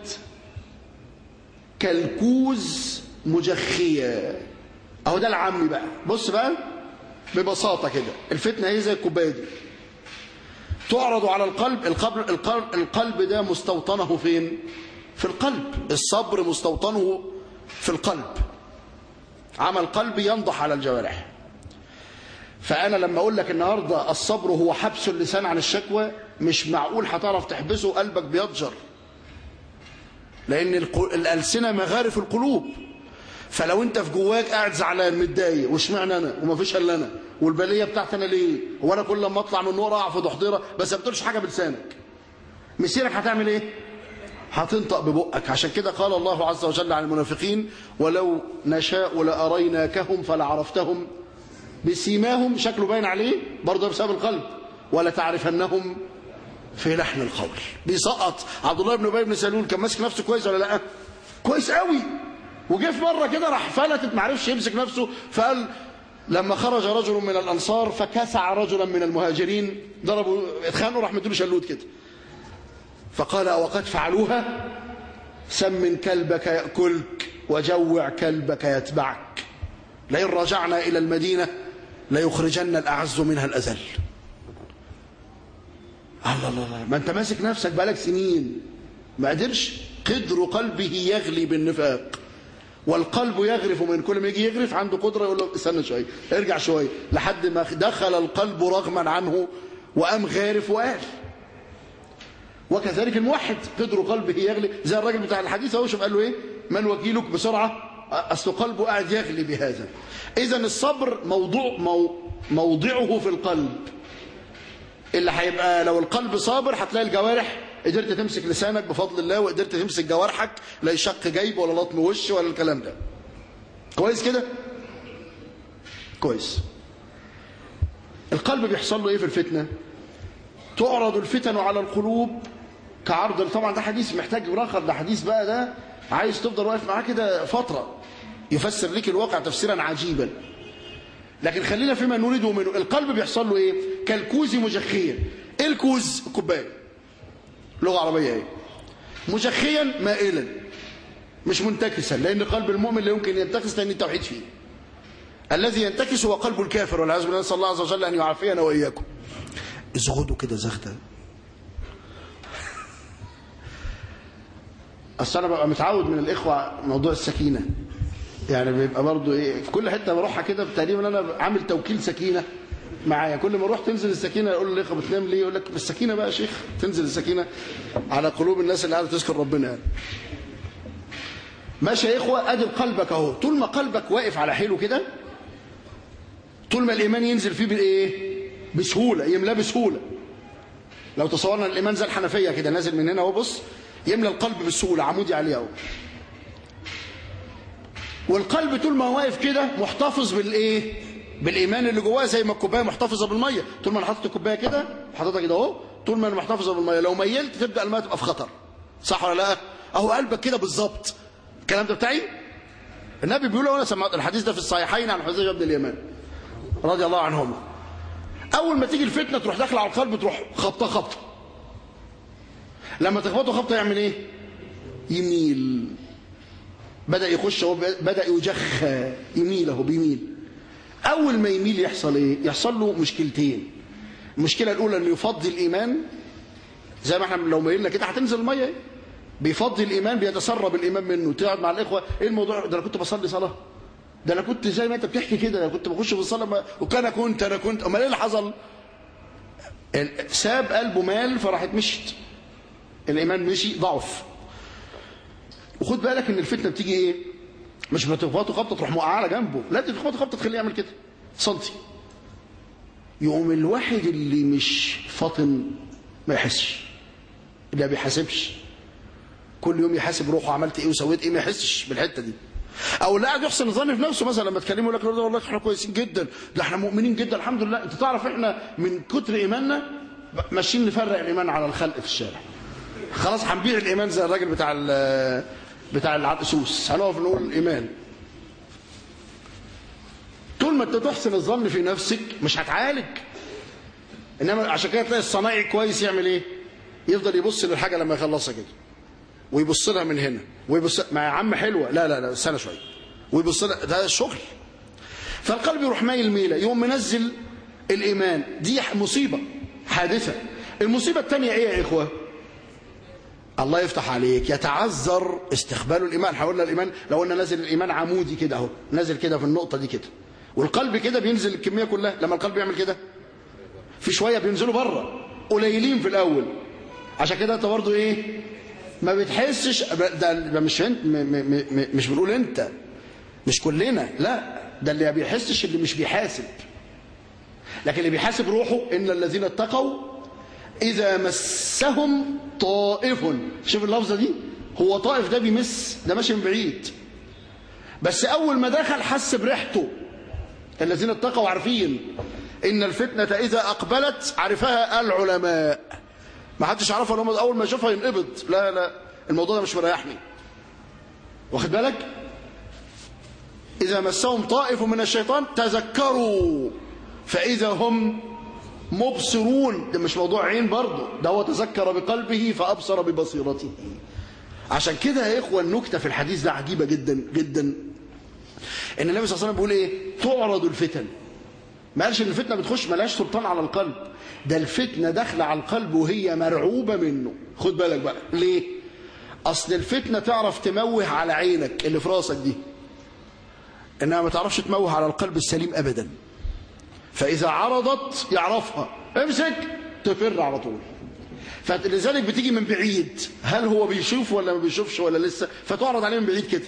كالكوز مجخية أهو ده العم بقى بص بقى ببساطة كده الفتنة هي زي الكوباية دي تعرض على القلب القلب, القلب القلب ده مستوطنه فين في القلب الصبر مستوطنه في القلب عمل قلبي ينضح على الجوارح فأنا لما أقول لك النهاردة الصبر هو حبس اللسان عن الشكوى مش معقول هتعرف تحبسه قلبك بيضجر لأن الألسنة مغارف القلوب فلو انت في جواك قاعد زعلان متضايق واشمعنى انا وما فيش الا انا والبليه بتاعتي انا ليه هو انا كل لما اطلع من النور اقع في ضحضيره بس ما بتقولش حاجه بلسانك مسيرك هتعمل ايه هتنطق ببقك عشان كده قال الله عز وجل عن المنافقين ولو نشاء لاريناكهم فلعرفتهم بسيماهم شكله باين عليه برضه بسبب القلب ولا تعرفنهم في لحن القول بيسقط عبد الله بن ابي بن سلول كان ماسك نفسه كويس ولا لا كويس قوي وجه في مره كده راح فلتت ما عرفش يمسك نفسه فقال لما خرج رجل من الانصار فكسع رجلا من المهاجرين ضربوا اتخانقوا راح مديله شلوت كده فقال وقد فعلوها سمن كلبك ياكلك وجوع كلبك يتبعك لئن رجعنا الى المدينه ليخرجن الاعز منها الاذل الله الله الله ما انت ماسك نفسك بقالك سنين ما قدرش قدر قلبه يغلي بالنفاق والقلب يغرف من كل ما يجي يغرف عنده قدرة يقول له استنى شوية ارجع شوية لحد ما دخل القلب رغما عنه وقام غارف وقال وكذلك الموحد قدر قلبه يغلي زي الراجل بتاع الحديث اهو شوف قال له ايه من وكيلك بسرعة اصل قلبه قاعد يغلي بهذا اذا الصبر موضوع مو موضعه في القلب اللي هيبقى لو القلب صابر هتلاقي الجوارح قدرت تمسك لسانك بفضل الله وقدرت تمسك جوارحك لا يشق جيب ولا لطم وش ولا الكلام ده كويس كده كويس القلب بيحصل له ايه في الفتنة تعرض الفتن على القلوب كعرض طبعا ده حديث محتاج راخر ده حديث بقى ده عايز تفضل واقف معاه كده فترة يفسر لك الواقع تفسيرا عجيبا لكن خلينا فيما نريده منه القلب بيحصل له ايه كالكوز مجخيا ايه الكوز الكوبايه لغه عربيه ايه مجخيا مائلا مش منتكسا لان قلب المؤمن لا يمكن ينتكس لان التوحيد فيه الذي ينتكس هو قلب الكافر والعياذ بالله نسال الله عز وجل ان يعافينا واياكم ازغدوا كده زغده اصل انا ببقى متعود من الاخوه موضوع السكينه يعني بيبقى برضو ايه في كل حته بروحها كده تقريبا انا عامل توكيل سكينه معايا كل ما اروح تنزل السكينه اقول للاخوه بتنام ليه يقول لك بالسكينه بقى يا شيخ تنزل السكينه على قلوب الناس اللي قاعده تذكر ربنا يعني ماشي يا اخوه ادي قلبك اهو طول ما قلبك واقف على حيله كده طول ما الايمان ينزل فيه بايه بسهوله يملاه بسهوله لو تصورنا الايمان زي الحنفيه كده نازل من هنا اهو بص يملى القلب بسهوله عمودي عليه اهو والقلب طول ما هو واقف كده محتفظ بالايه بالايمان اللي جواه زي ما الكوبايه محتفظه بالميه طول ما انا حاطط الكوبايه كده حاططها كده اهو طول ما انا محتفظه بالميه لو ميلت تبدا الميه تبقى في خطر صح ولا لا اهو قلبك كده بالظبط الكلام ده بتاعي النبي بيقول وانا سمعت الحديث ده في الصحيحين عن حذيفه بن اليمان رضي الله عنهما اول ما تيجي الفتنه تروح داخله على القلب تروح خبطه خبطه لما تخبطه خبطه يعمل ايه يميل بدأ يخش هو بدأ يجخ يميل اهو بيميل أول ما يميل يحصل إيه؟ يحصل له مشكلتين المشكلة الأولى إنه يفضي الإيمان زي ما احنا لو ميلنا كده هتنزل المية إيه؟ بيفضي الإيمان بيتسرب الإيمان منه تقعد مع الإخوة إيه الموضوع ده أنا كنت بصلي صلاة ده أنا كنت زي ما أنت بتحكي كده أنا كنت بخش في الصلاة ما... وكان كنت أنا كنت أمال إيه اللي حصل؟ ساب قلبه مال فراحت مشت الإيمان مشي ضعف وخد بالك ان الفتنه بتيجي ايه مش بتخبطه خبطه تروح موقعه على جنبه لا دي تخبطه خبطه تخليه يعمل كده سنتي يقوم الواحد اللي مش فاطن ما يحسش لا بيحاسبش كل يوم يحاسب روحه عملت ايه وسويت ايه ما يحسش بالحته دي او اللي قاعد يحسن الظن في نفسه مثلا لما تكلمه يقول لك والله احنا كويسين جدا ده احنا مؤمنين جدا الحمد لله انت تعرف احنا من كتر ايماننا ماشيين نفرق الايمان على الخلق في الشارع خلاص هنبيع الايمان زي الراجل بتاع بتاع العدسوس هنقف نقول الايمان طول ما انت تحسن الظن في نفسك مش هتعالج انما عشان كده تلاقي الصنايعي كويس يعمل ايه يفضل يبص للحاجه لما يخلصها كده ويبص لها من هنا ويبص ما يا عم حلوه لا لا لا استنى شويه ويبص لها ده الشغل فالقلب يروح مايل ميله يقوم منزل الايمان دي مصيبه حادثه المصيبه الثانيه ايه يا اخوه الله يفتح عليك يتعذر استقبال الايمان حولنا الايمان لو قلنا نازل الايمان عمودي كده اهو نازل كده في النقطه دي كده والقلب كده بينزل الكميه كلها لما القلب يعمل كده في شويه بينزلوا بره قليلين في الاول عشان كده انت برضه ايه ما بتحسش ده, ده مش انت م م م مش بنقول انت مش كلنا لا ده اللي ما بيحسش اللي مش بيحاسب لكن اللي بيحاسب روحه ان الذين اتقوا إذا مسهم طائف شوف اللفظة دي هو طائف ده بيمس ده ماشي من بعيد بس أول ما دخل حس بريحته الذين اتقوا عارفين إن الفتنة إذا أقبلت عرفها العلماء ما حدش عرفها لهم أول ما يشوفها ينقبض لا لا الموضوع ده مش مريحني واخد بالك إذا مسهم طائف من الشيطان تذكروا فإذا هم مبصرون ده مش موضوع عين برضه ده هو تذكر بقلبه فأبصر ببصيرته عشان كده يا إخوة النكتة في الحديث ده عجيبة جدا جدا إن النبي صلى الله عليه وسلم بيقول إيه تعرض الفتن ما قالش إن الفتنة بتخش ملهاش سلطان على القلب ده الفتنة داخلة على القلب وهي مرعوبة منه خد بالك بقى ليه أصل الفتنة تعرف تموه على عينك اللي في راسك دي إنها ما تعرفش تموه على القلب السليم أبداً فإذا عرضت يعرفها امسك تفر على طول فلذلك بتيجي من بعيد هل هو بيشوف ولا ما بيشوفش ولا لسه فتعرض عليه من بعيد كده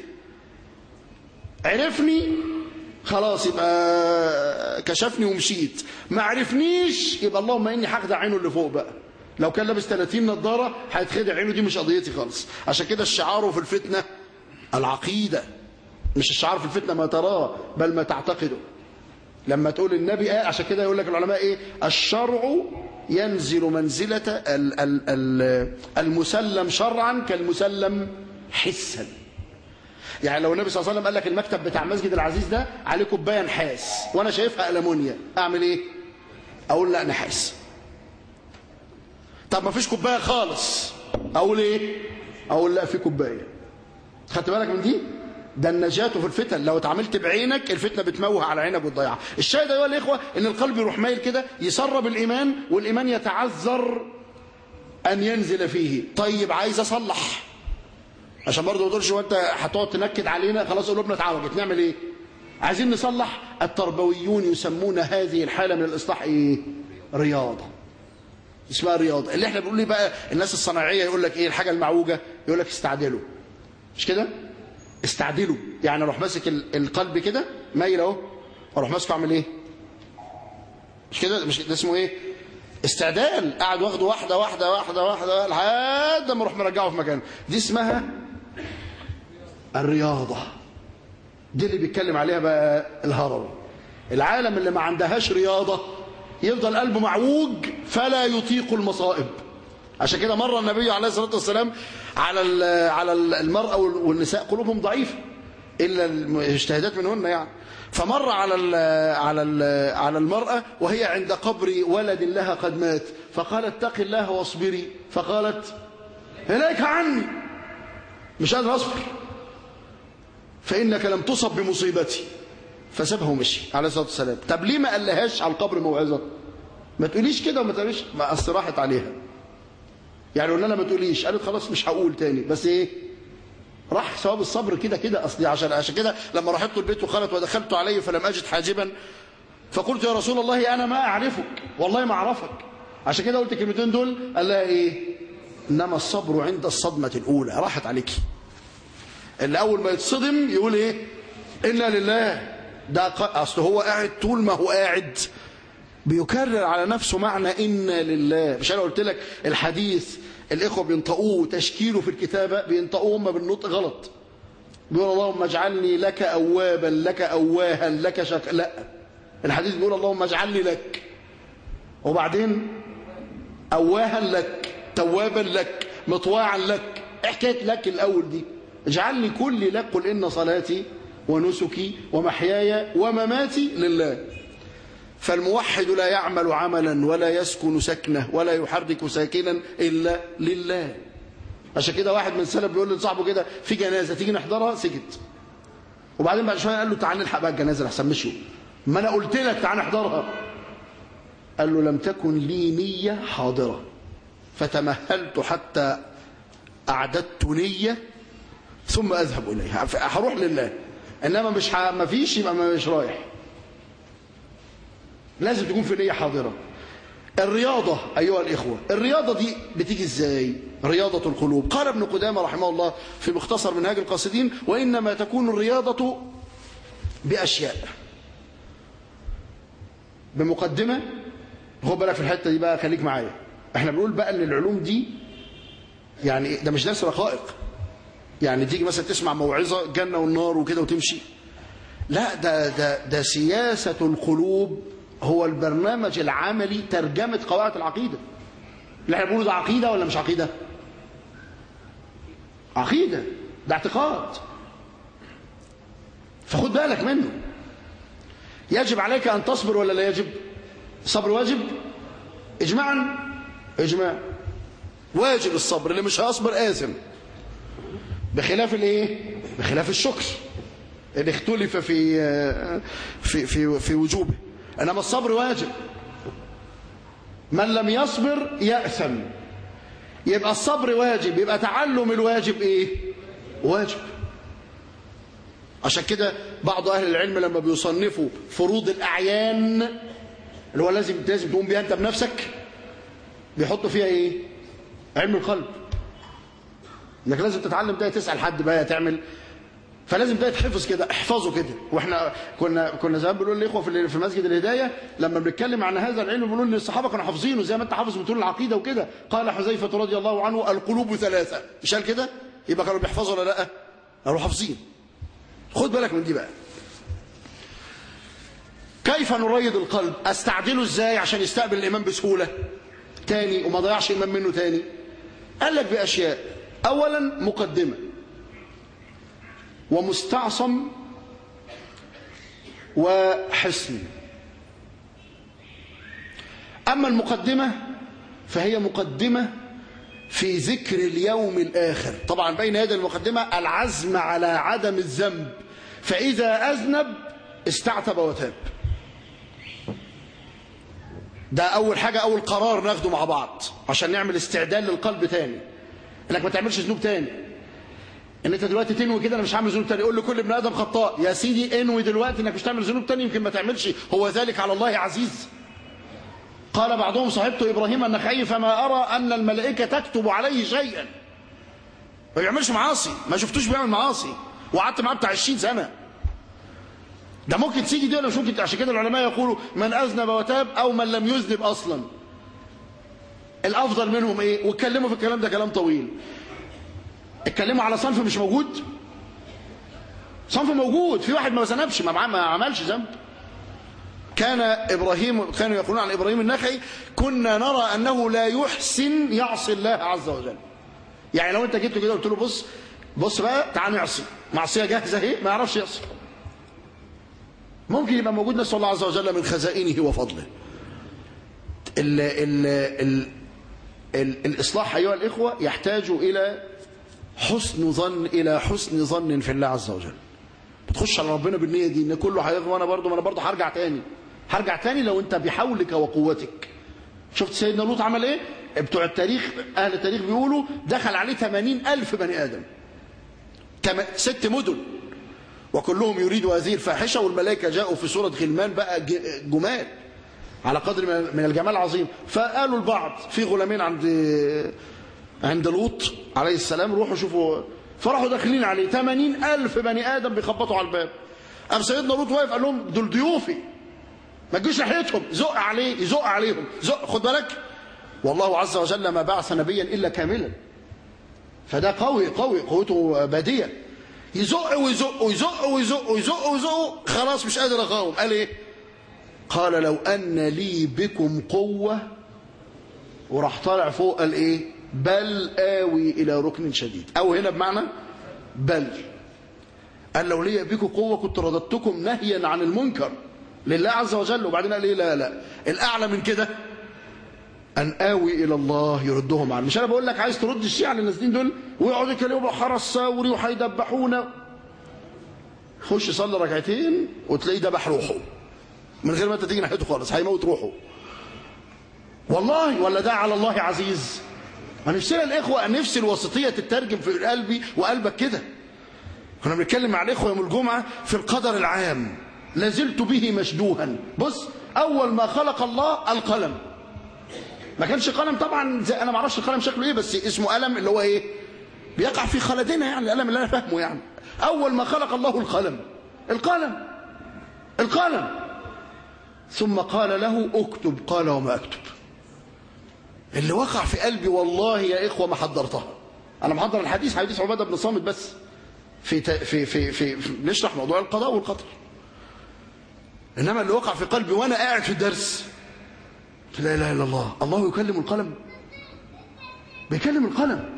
عرفني خلاص يبقى كشفني ومشيت ما عرفنيش يبقى اللهم اني هخدع عينه اللي فوق بقى لو كان لابس 30 نظاره هيتخدع عينه دي مش قضيتي خالص عشان كده الشعار في الفتنه العقيده مش الشعار في الفتنه ما تراه بل ما تعتقده لما تقول النبي قال عشان كده يقول لك العلماء ايه الشرع ينزل منزلة ال- ال- ال- المسلم شرعا كالمسلم حسا يعني لو النبي صلى الله عليه وسلم قال لك المكتب بتاع مسجد العزيز ده عليه كوبايه نحاس وانا شايفها المونيا اعمل ايه اقول لا نحاس طب ما فيش كوبايه خالص اقول ايه اقول لا في كوبايه خدت بالك من دي ده النجاة في الفتن لو اتعاملت بعينك الفتنة بتموه على عينك وتضيعها الشاهد أيها الإخوة إن القلب يروح مايل كده يسرب الإيمان والإيمان يتعذر أن ينزل فيه طيب عايز أصلح عشان برضه ما تقولش وانت هتقعد تنكد علينا خلاص قلوبنا اتعوجت نعمل ايه عايزين نصلح التربويون يسمون هذه الحالة من الإصلاح ايه رياضة اسمها رياضة اللي احنا بنقول ليه بقى الناس الصناعية يقول لك ايه الحاجة المعوجة يقول لك استعدلوا مش كده استعدلوا يعني اروح ماسك ال- القلب كده مايل اهو اروح ماسكه اعمل ايه مش كده مش ده اسمه ايه استعدال قاعد واخده واحده واحده واحده واحده لحد ما اروح مرجعه في مكانه دي اسمها الرياضه دي اللي بيتكلم عليها بقى الهرم العالم اللي ما عندهاش رياضه يفضل قلبه معوج فلا يطيق المصائب عشان كده مره النبي عليه الصلاه والسلام على ال- على ال- المراه وال- والنساء قلوبهم ضعيفه الا الاجتهادات منهن يعني فمر على ال على ال على المراه وهي عند قبر ولد لها قد مات فقالت اتق الله واصبري فقالت اليك عني مش قادر اصبر فانك لم تصب بمصيبتي فسابها ومشي عليه الصلاه والسلام طب ليه ما قالهاش على القبر موعظه ما تقوليش كده وما تقوليش ما اصل راحت عليها يعني قلنا لها ما تقوليش قالت خلاص مش هقول تاني بس ايه راح ثواب الصبر كده كده اصلي عشان عشان كده لما رحت البيت وخلت ودخلت عليه فلم اجد حاجبا فقلت يا رسول الله انا ما اعرفك والله ما اعرفك عشان كده قلت الكلمتين دول قال لها ايه انما الصبر عند الصدمه الاولى راحت عليكي اللي اول ما يتصدم يقول ايه انا لله ده ق- اصل هو قاعد طول ما هو قاعد بيكرر على نفسه معنى إنا لله مش أنا قلت لك الحديث الإخوة بينطقوه تشكيله في الكتابة بينطقوه هم بالنطق غلط بيقول اللهم اجعلني لك أوابا لك أواها لك شك لا الحديث بيقول اللهم اجعلني لك وبعدين أواها لك توابا لك مطواعا لك إيه حكايه لك الأول دي اجعلني كل لك قل إن صلاتي ونسكي ومحياي ومماتي لله فالموحد لا يعمل عملا ولا يسكن سكنه ولا يحرك ساكنا إلا لله عشان كده واحد من السلف بيقول لصاحبه كده في جنازة تيجي نحضرها سكت وبعدين بعد شوية قال له تعال نلحق بقى الجنازة لحسن مشوا ما أنا قلت لك تعال نحضرها قال له لم تكن لي نية حاضرة فتمهلت حتى أعددت نية ثم أذهب إليها هروح لله إنما مش ح... ما فيش يبقى مش رايح لازم تكون في نية حاضرة الرياضة أيها الإخوة الرياضة دي بتيجي إزاي رياضة القلوب قال ابن قدامة رحمه الله في مختصر منهاج القاصدين وإنما تكون الرياضة بأشياء بمقدمة خد بالك في الحتة دي بقى خليك معايا احنا بنقول بقى ان العلوم دي يعني ده مش درس رقائق يعني تيجي مثلا تسمع موعظة الجنة والنار وكده وتمشي لا ده ده ده سياسة القلوب هو البرنامج العملي ترجمة قواعد العقيدة اللي احنا بنقوله ده عقيدة ولا مش عقيدة عقيدة ده اعتقاد فخد بالك منه يجب عليك أن تصبر ولا لا يجب الصبر واجب إجماعا إجماع واجب الصبر اللي مش هيصبر آثم بخلاف الايه بخلاف الشكر اللي اختلف في في في في وجوبه انما الصبر واجب من لم يصبر يأثم يبقى الصبر واجب يبقى تعلم الواجب ايه واجب عشان كده بعض اهل العلم لما بيصنفوا فروض الاعيان اللي هو لازم لازم تقوم بيها انت بنفسك بيحطوا فيها ايه علم القلب انك لازم تتعلم ده تسال حد بقى تعمل فلازم ده يتحفظ كده احفظه كده واحنا كنا كنا زمان بنقول للاخوه في في مسجد الهدايه لما بنتكلم عن هذا العلم بنقول ان الصحابه كانوا حافظينه زي ما انت حافظ بتقول العقيده وكده قال حذيفه رضي الله عنه القلوب ثلاثه مش قال كده يبقى كانوا بيحفظوا ولا لا كانوا حافظين خد بالك من دي بقى كيف نريد القلب استعدله ازاي عشان يستقبل الإيمان بسهولة تاني وما ضيعش إيمان منه تاني قال لك بأشياء أولا مقدمة ومستعصم وحسن أما المقدمة فهي مقدمة في ذكر اليوم الآخر طبعا بين يدي المقدمة العزم على عدم الذنب فإذا أذنب استعتب وتاب ده أول حاجة أول قرار ناخده مع بعض عشان نعمل استعداد للقلب تاني انك ما تعملش ذنوب تاني ان انت دلوقتي تنوي كده انا مش هعمل ذنوب تاني قول لكل ابن ادم خطاء يا سيدي انوي دلوقتي انك مش تعمل ذنوب تاني يمكن ما تعملش هو ذلك على الله عزيز قال بعضهم صاحبت ابراهيم النخعي فما ارى ان الملائكه تكتب عليه شيئا ما بيعملش معاصي ما شفتوش بيعمل معاصي وقعدت معاه بتاع 20 سنه ده ممكن تيجي دي ولا مش ممكن عشان كده العلماء يقولوا من اذنب وتاب او من لم يذنب اصلا الافضل منهم ايه واتكلموا في الكلام ده كلام طويل اتكلموا على صنف مش موجود صنف موجود في واحد ما ذنبش ما ما عملش ذنب كان ابراهيم كانوا يقولون عن ابراهيم النخعي كنا نرى انه لا يحسن يعصي الله عز وجل يعني لو انت جيت كده قلت له بص بص بقى تعال نعصي معصيه جاهزه اهي ما يعرفش يعصي ممكن يبقى موجود نسال الله عز وجل من خزائنه وفضله ال ال ال ال الإصلاح أيها الإخوة يحتاج إلى حسن ظن إلى حسن ظن في الله عز وجل بتخش على ربنا بالنية دي إن كله هيغفر وأنا برضه ما أنا برضه هرجع تاني هرجع تاني لو أنت بحولك وقوتك شفت سيدنا لوط عمل إيه؟ بتوع التاريخ أهل التاريخ بيقولوا دخل عليه 80 ألف بني آدم تم... ست مدن وكلهم يريدوا هذه الفاحشة والملائكة جاءوا في صورة غلمان بقى جمال على قدر من الجمال العظيم فقالوا البعض في غلامين عند عند لوط عليه السلام روحوا شوفوا فراحوا داخلين عليه 80 ألف بني آدم بيخبطوا على الباب قام سيدنا لوط واقف قال لهم دول ضيوفي ما تجوش ناحيتهم زق عليه يزق عليهم زق خد بالك والله عز وجل ما بعث نبيا إلا كاملا فده قوي قوي قوته بادية يزق ويزق ويزق ويزق ويزق ويزق خلاص مش قادر اقاوم قال ايه قال لو أن لي بكم قوة وراح طالع فوق قال إيه بل آوي إلى ركن شديد أو هنا بمعنى بل قال لو لي بكم قوة كنت رددتكم نهيا عن المنكر لله عز وجل وبعدين قال إيه لا لا الأعلى من كده أن آوي إلى الله يردهم عنه مش أنا بقول لك عايز ترد الشيعة للنازلين دول ويقعدوا يكلموا حرس ثوري وهيدبحونا خش صلي ركعتين وتلاقيه دبح روحه من غير ما انت تيجي ناحيته خالص هيموت روحه والله ولا ده على الله عزيز انا نفسنا الاخوه نفس الوسطيه تترجم في قلبي وقلبك كده كنا بنتكلم مع الاخوه يوم الجمعه في القدر العام لازلت به مشدوها بص اول ما خلق الله القلم ما كانش قلم طبعا زي انا ما اعرفش القلم شكله ايه بس اسمه قلم اللي هو ايه بيقع في خلدنا يعني القلم اللي انا فاهمه يعني اول ما خلق الله القلم القلم القلم ثم قال له اكتب قال وما اكتب اللي وقع في قلبي والله يا اخوه ما حضرتها انا محضر الحديث حديث عباده بن صامت بس في في في في, في نشرح موضوع القضاء والقدر انما اللي وقع في قلبي وانا قاعد في الدرس لا اله الا الله الله يكلم القلم بيكلم القلم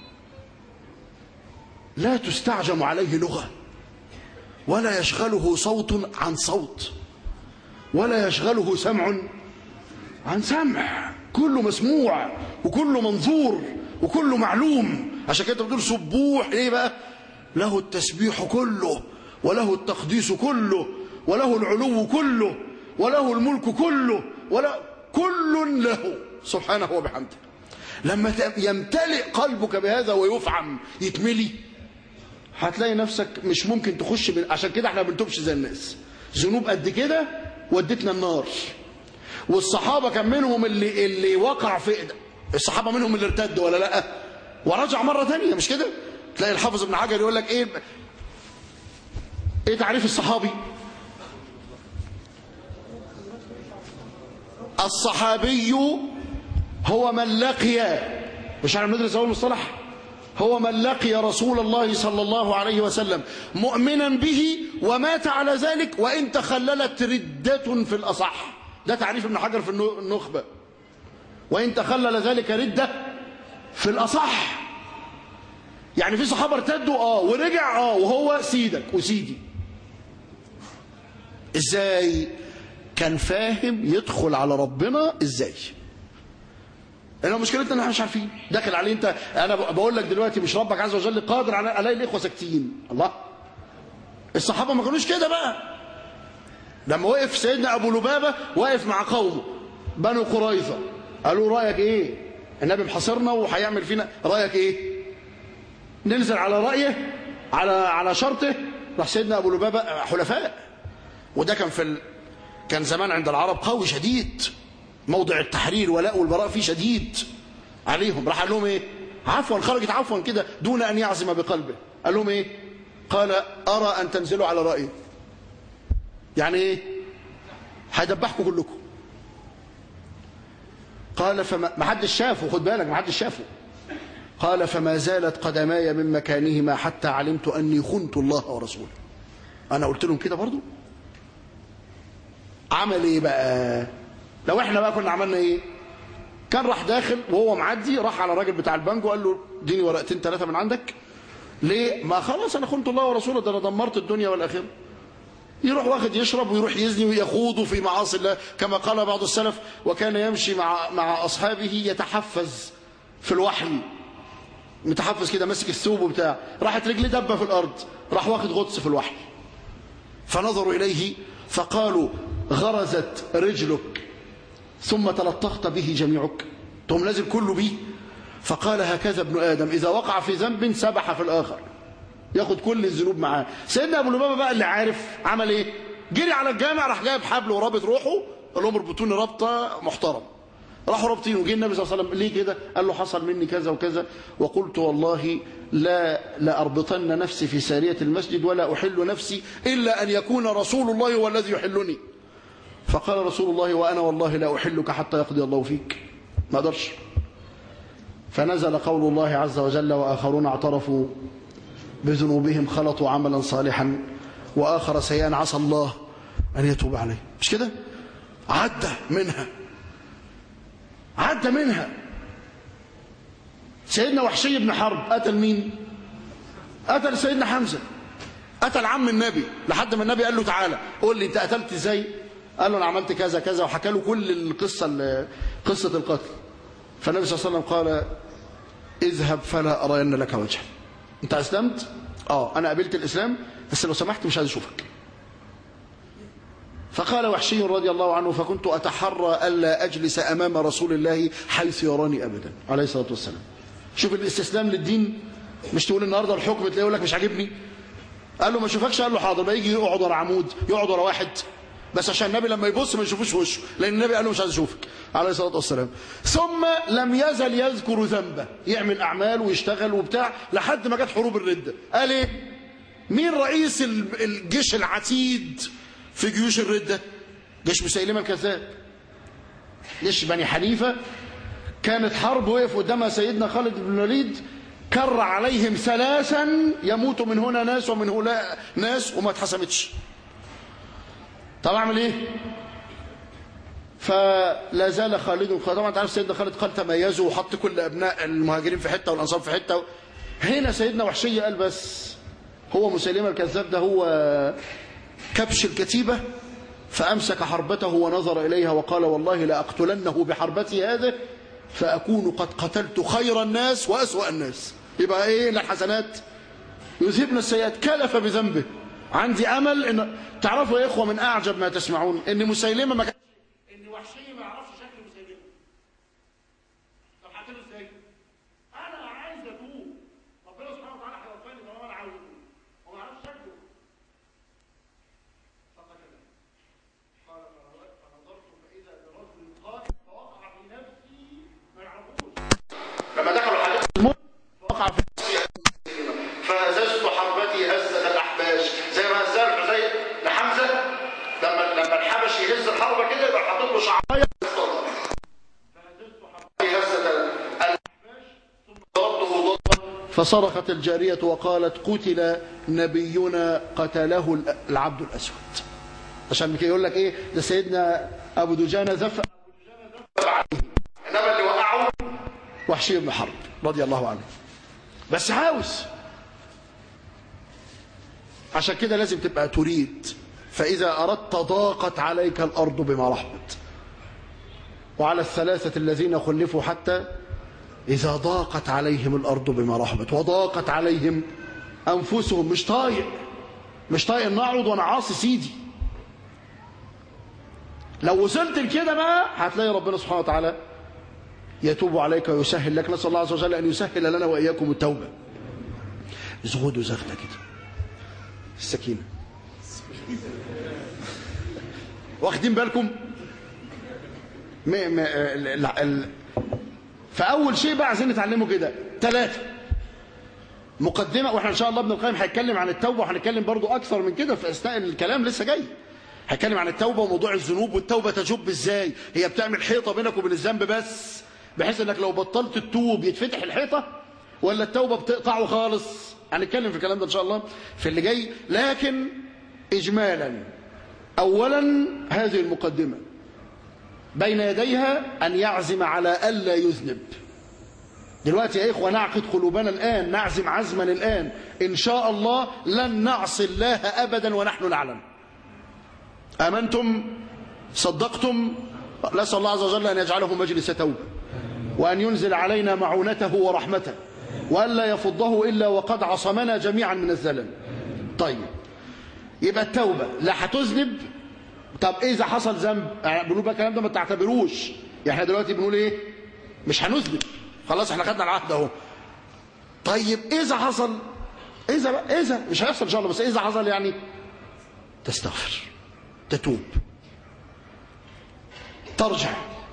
لا تستعجم عليه لغه ولا يشغله صوت عن صوت ولا يشغله سمع عن سمع كله مسموع وكله منظور وكله معلوم عشان كده بتقول سبوح ايه بقى له التسبيح كله وله التقديس كله وله العلو كله وله الملك كله ولا كل له سبحانه وبحمده لما يمتلئ قلبك بهذا ويفعم يتملي هتلاقي نفسك مش ممكن تخش من عشان كده احنا ما بنتوبش زي الناس ذنوب قد كده ودتنا النار والصحابة كان منهم اللي اللي وقع في الصحابة منهم اللي ارتد ولا لا ورجع مرة ثانية مش كده تلاقي الحافظ ابن حجر يقول لك ايه ايه تعريف الصحابي الصحابي هو من لقي مش احنا بندرس اول مصطلح هو من لقي رسول الله صلى الله عليه وسلم مؤمنا به ومات على ذلك وإن تخللت ردة في الأصح ده تعريف ابن حجر في النخبة وإن تخلل ذلك ردة في الأصح يعني في صحابة ارتدوا اه ورجع اه وهو سيدك وسيدي ازاي كان فاهم يدخل على ربنا ازاي انا مشكلتنا ان احنا مش عارفين داخل عليه انت انا بقول لك دلوقتي مش ربك عز وجل قادر على الاقي الاخوه ساكتين الله الصحابه ما كانوش كده بقى لما وقف سيدنا ابو لبابه واقف مع قومه بنو قريظه قالوا رايك ايه النبي محاصرنا وهيعمل فينا رايك ايه ننزل على رايه على على شرطه راح سيدنا ابو لبابه حلفاء وده كان في ال... كان زمان عند العرب قوي شديد موضع التحرير ولاء والبراء فيه شديد عليهم راح قال لهم ايه عفوا خرجت عفوا كده دون ان يعزم بقلبه قال لهم ايه قال ارى ان تنزلوا على رايي يعني ايه هيدبحكم كلكم قال فما ما حدش شافه خد بالك ما حدش شافه قال فما زالت قدماي من مكانهما حتى علمت اني خنت الله ورسوله انا قلت لهم كده برضو عمل ايه بقى لو احنا بقى كنا عملنا ايه كان راح داخل وهو معدي راح على الراجل بتاع البنك وقال له اديني ورقتين ثلاثه من عندك ليه ما خلاص انا خنت الله ورسوله ده انا دمرت الدنيا والاخره يروح واخد يشرب ويروح يزني ويخوض في معاصي الله كما قال بعض السلف وكان يمشي مع مع اصحابه يتحفز في الوحي متحفز كده ماسك الثوب وبتاع راحت رجليه دبه في الارض راح واخد غطس في الوحي فنظروا اليه فقالوا غرزت رجلك ثم تلطخت به جميعك تقوم نازل كله به فقال هكذا ابن آدم إذا وقع في ذنب سبح في الآخر ياخد كل الذنوب معاه سيدنا أبو لبابة بقى اللي عارف عمل إيه جري على الجامع راح جايب حبل ورابط روحه قال لهم اربطوني رابطة محترم راحوا رابطين وجه النبي صلى الله عليه وسلم ليه كده قال له حصل مني كذا وكذا وقلت والله لا لأربطن نفسي في سارية المسجد ولا أحل نفسي إلا أن يكون رسول الله هو الذي يحلني فقال رسول الله وأنا والله لا أحلك حتى يقضي الله فيك ما قدرش فنزل قول الله عز وجل وآخرون اعترفوا بذنوبهم خلطوا عملا صالحا وآخر سيئا عسى الله أن يتوب عليه مش كده عدى منها عدى منها سيدنا وحشي بن حرب قتل مين قتل سيدنا حمزة قتل عم النبي لحد ما النبي قال له تعالى قول لي انت قتلت ازاي قال له انا عملت كذا كذا وحكى له كل القصه قصه القتل فالنبي صلى الله عليه وسلم قال اذهب فلا ارين لك وجها انت اسلمت اه انا قبلت الاسلام بس لو سمحت مش عايز اشوفك فقال وحشي رضي الله عنه فكنت اتحرى الا اجلس امام رسول الله حيث يراني ابدا عليه الصلاه والسلام شوف الاستسلام للدين مش تقول النهارده الحكم تلاقيه يقول لك مش عاجبني قال له ما اشوفكش قال له حاضر بقى يجي يقعد ورا عمود يقعد ورا واحد بس عشان النبي لما يبص ما يشوفوش وشه لان النبي قال له مش عايز اشوفك عليه الصلاه والسلام ثم لم يزل يذكر ذنبه يعمل اعمال ويشتغل وبتاع لحد ما جت حروب الرده قال ايه مين رئيس الجيش العتيد في جيوش الرده جيش مسيلمه الكذاب جيش بني حنيفه كانت حرب وقف قدامها سيدنا خالد بن الوليد كر عليهم ثلاثا يموت من هنا ناس ومن هنا ناس وما اتحسمتش طب اعمل ايه فلا زال خالد طبعا انت عارف سيدنا خالد قال تميزوا وحط كل ابناء المهاجرين في حته والانصار في حته هنا سيدنا وحشيه قال بس هو مسيلمه الكذاب ده هو كبش الكتيبه فامسك حربته ونظر اليها وقال والله لاقتلنه بحربتي هذه فاكون قد قتلت خير الناس واسوا الناس يبقى ايه الحسنات يذهبن السيئات كلف بذنبه عندي امل ان تعرفوا يا اخوه من اعجب ما تسمعون ان مسيلمه ما كانش ان وحشيه ما يعرفش شكل مسيلمه طب هعتله ازاي انا عايز اتوب ربنا سبحانه وتعالى حرفني طالما انا عاوز اتوب وما اعرفش شكله فقتله قال فنظرت فاذا برجل قاتل فوقع في نفسي ما يعرفوش لما دخلوا حديقه الموت فوقع في فهززت حربتي هزة الأحباش زي ما هزها زي لحمزة لما لما الحبش يهز الحربة كده يبقى حاطط له شعراية فهززت حربتي هزة الأحباش ثم ضربته ضربا فصرخت الجارية وقالت قتل نبينا قتله العبد الأسود عشان كده يقول لك ايه ده سيدنا ابو دجانه زف انما اللي وقعه وحشي بن حرب رضي الله عنه بس عاوز عشان كده لازم تبقى تريد فإذا أردت ضاقت عليك الأرض بما رحبت وعلى الثلاثة الذين خلفوا حتى إذا ضاقت عليهم الأرض بما رحبت وضاقت عليهم أنفسهم مش طايق مش طايق إن أقعد وأنا عاصي سيدي لو وصلت لكده بقى هتلاقي ربنا سبحانه وتعالى يتوب عليك ويسهل لك نسأل الله عز وجل أن يسهل لنا وإياكم التوبة زغدوا زغدة كده السكينة واخدين بالكم م... م... ال... ال... فأول شيء بقى عايزين نتعلمه كده ثلاثة مقدمة واحنا إن شاء الله ابن القيم هيتكلم عن التوبة وهنتكلم برضو أكثر من كده في أثناء الكلام لسه جاي هيتكلم عن التوبة وموضوع الذنوب والتوبة تجب ازاي هي بتعمل حيطة بينك وبين الذنب بس بحيث انك لو بطلت التوب يتفتح الحيطة ولا التوبة بتقطعه خالص هنتكلم في الكلام ده ان شاء الله في اللي جاي لكن اجمالا اولا هذه المقدمة بين يديها ان يعزم على الا يذنب دلوقتي يا اخوه نعقد قلوبنا الان نعزم عزما الان ان شاء الله لن نعصي الله ابدا ونحن نعلم امنتم صدقتم نسال الله عز وجل ان يجعله مجلس توبه وان ينزل علينا معونته ورحمته والا يفضه الا وقد عصمنا جميعا من الزلل طيب يبقى التوبه لا هتذنب طب ايه اذا حصل ذنب يعني بنقول بقى الكلام ده ما تعتبروش يعني احنا دلوقتي بنقول ايه مش هنذنب خلاص احنا خدنا العهد اهو طيب اذا حصل اذا بقى اذا مش هيحصل ان شاء الله بس اذا حصل يعني تستغفر تتوب ترجع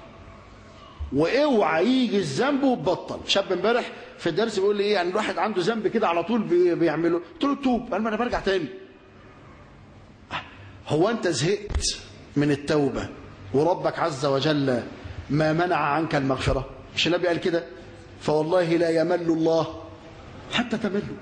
واوعى يجي الذنب وتبطل شاب امبارح في الدرس بيقول لي ايه يعني الواحد عنده ذنب كده على طول بي- بيعمله قلت له توب قال ما انا برجع تاني هو انت زهقت من التوبه وربك عز وجل ما منع عنك المغفره مش النبي قال كده فوالله لا يمل الله حتى تملوا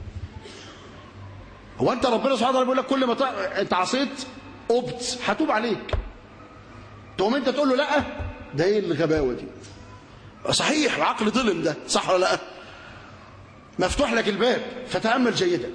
هو انت ربنا سبحانه وتعالى بيقول لك كل ما ت... انت عصيت قبت هتوب عليك تقوم انت تقول له لا ده ايه الغباوه دي صحيح العقل ظلم ده صح ولا لا مفتوح لك الباب فتامل جيدا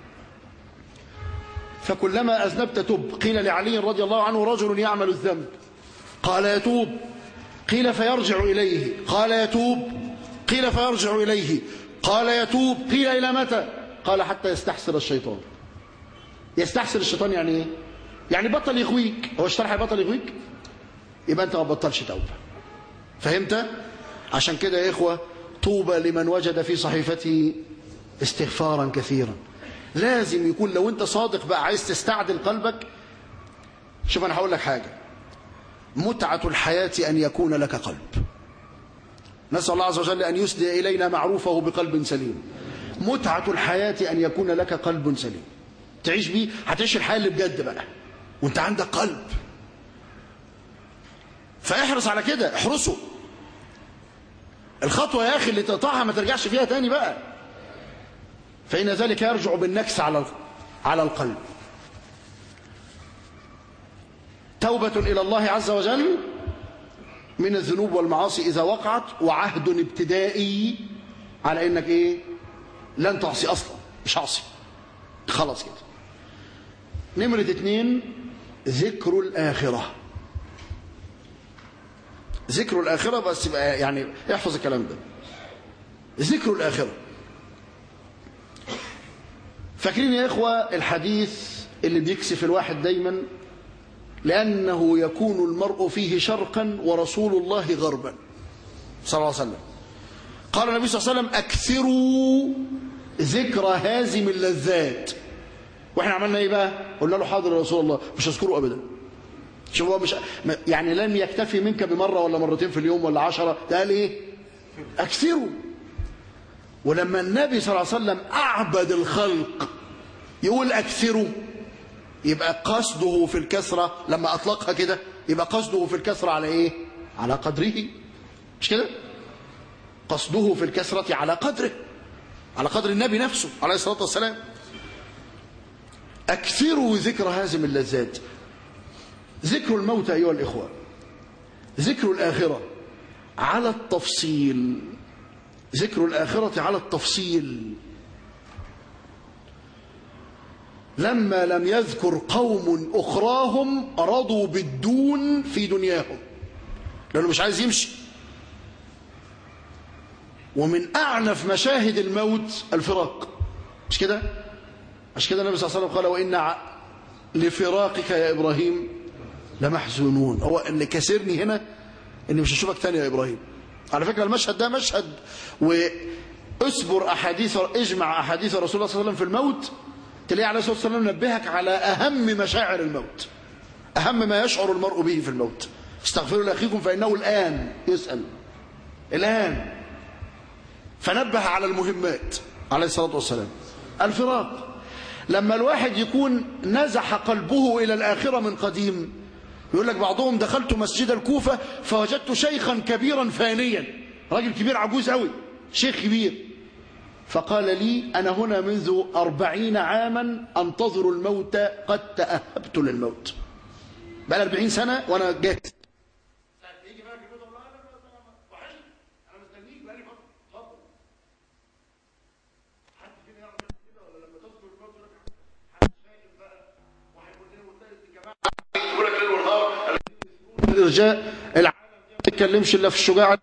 فكلما اذنبت تب قيل لعلي رضي الله عنه رجل يعمل الذنب قال يتوب قيل فيرجع اليه قال يتوب قيل فيرجع اليه قال يتوب قيل الى متى قال حتى يستحسر الشيطان يستحسر الشيطان يعني ايه يعني بطل يغويك هو الشيطان هيبطل يغويك يبقى انت ما بطلش توبه فهمت عشان كده يا اخوه طوبى لمن وجد في صحيفته استغفارا كثيرا لازم يكون لو انت صادق بقى عايز تستعدل قلبك شوف انا هقول لك حاجه متعه الحياه ان يكون لك قلب نسال الله عز وجل ان يسدي الينا معروفه بقلب سليم متعه الحياه ان يكون لك قلب سليم تعيش بيه هتعيش الحياه اللي بجد بقى وانت عندك قلب فاحرص على كده احرصه الخطوة يا أخي اللي تقطعها ما ترجعش فيها تاني بقى فإن ذلك يرجع بالنكس على على القلب توبة إلى الله عز وجل من الذنوب والمعاصي إذا وقعت وعهد ابتدائي على إنك إيه لن تعصي أصلا مش عاصي خلاص كده نمرة اتنين ذكر الآخرة ذكر الآخرة بس يبقى يعني احفظ الكلام ده ذكر الآخرة فاكرين يا إخوة الحديث اللي بيكسف الواحد دايما لأنه يكون المرء فيه شرقا ورسول الله غربا صلى الله عليه وسلم قال النبي صلى الله عليه وسلم أكثروا ذكر هازم اللذات واحنا عملنا ايه بقى قلنا له حاضر يا رسول الله مش هذكره ابدا شوف هو مش يعني لم يكتفي منك بمرة ولا مرتين في اليوم ولا عشرة ده قال ايه اكثروا ولما النبي صلى الله عليه وسلم اعبد الخلق يقول اكثروا يبقى قصده في الكسرة لما اطلقها كده يبقى قصده في الكسرة على ايه على قدره مش كده قصده في الكسرة على قدره على قدر النبي نفسه عليه الصلاة والسلام أكثروا ذكر هازم اللذات ذكر الموت أيها الإخوة ذكر الآخرة على التفصيل ذكر الآخرة على التفصيل لما لم يذكر قوم أخراهم رضوا بالدون في دنياهم لأنه مش عايز يمشي ومن أعنف مشاهد الموت الفراق مش كده مش كده النبي صلى الله عليه وسلم قال وإن لفراقك يا إبراهيم لمحزونون هو اللي كسرني هنا إني مش هشوفك تاني يا إبراهيم على فكرة المشهد ده مشهد واسبر أحاديث اجمع أحاديث رسول الله صلى الله عليه وسلم في الموت تلاقي عليه الصلاة والسلام نبهك على أهم مشاعر الموت أهم ما يشعر المرء به في الموت استغفروا لأخيكم فإنه الآن يسأل الآن فنبه على المهمات عليه الصلاة والسلام الفراق لما الواحد يكون نزح قلبه إلى الآخرة من قديم يقول لك بعضهم دخلت مسجد الكوفة فوجدت شيخا كبيرا فانيا راجل كبير عجوز قوي شيخ كبير فقال لي أنا هنا منذ أربعين عاما أنتظر الموت قد تأهبت للموت بقى أربعين سنة وأنا جاهز الارجاء العالم ما تتكلمش الا في الشجاعه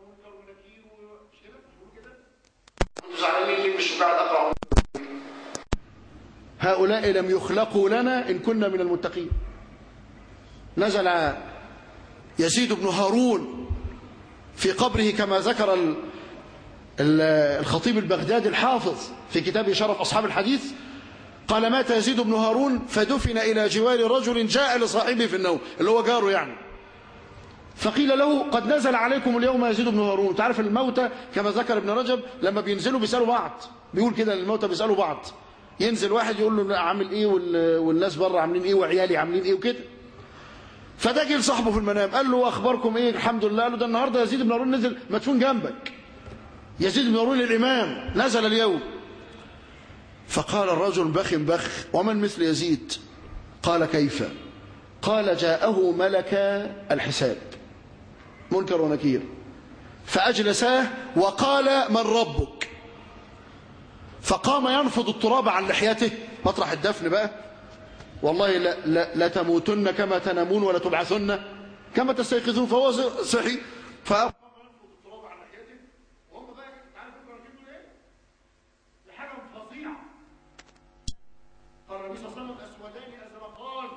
هؤلاء لم يخلقوا لنا ان كنا من المتقين نزل يزيد بن هارون في قبره كما ذكر الخطيب البغدادي الحافظ في كتابه شرف اصحاب الحديث قال مات يزيد بن هارون فدفن إلى جوار رجل جاء لصاحبه في النوم اللي هو جاره يعني فقيل له قد نزل عليكم اليوم يزيد بن هارون تعرف الموتى كما ذكر ابن رجب لما بينزلوا بيسألوا بعض بيقول كده الموتى بيسألوا بعض ينزل واحد يقول له عامل ايه والناس بره عاملين ايه وعيالي عاملين ايه وكده فده جه لصاحبه في المنام قال له اخباركم ايه الحمد لله قال له ده النهارده يزيد بن هارون نزل مدفون جنبك يزيد بن هارون الامام نزل اليوم فقال الرجل بخ بخ ومن مثل يزيد قال كيف قال جاءه ملك الحساب منكر ونكير فأجلساه وقال من ربك فقام ينفض التراب عن لحيته مطرح الدفن بقى والله لا, لا, لا تموتن كما تنامون ولا تبعثن كما تستيقظون فهو صحي فقام ينفض التراب عن لحيته وهم بقى تعرف كانوا ايه؟ لحاجه فظيعه قال النبي صلى الله عليه وسلم اسودان ازرقان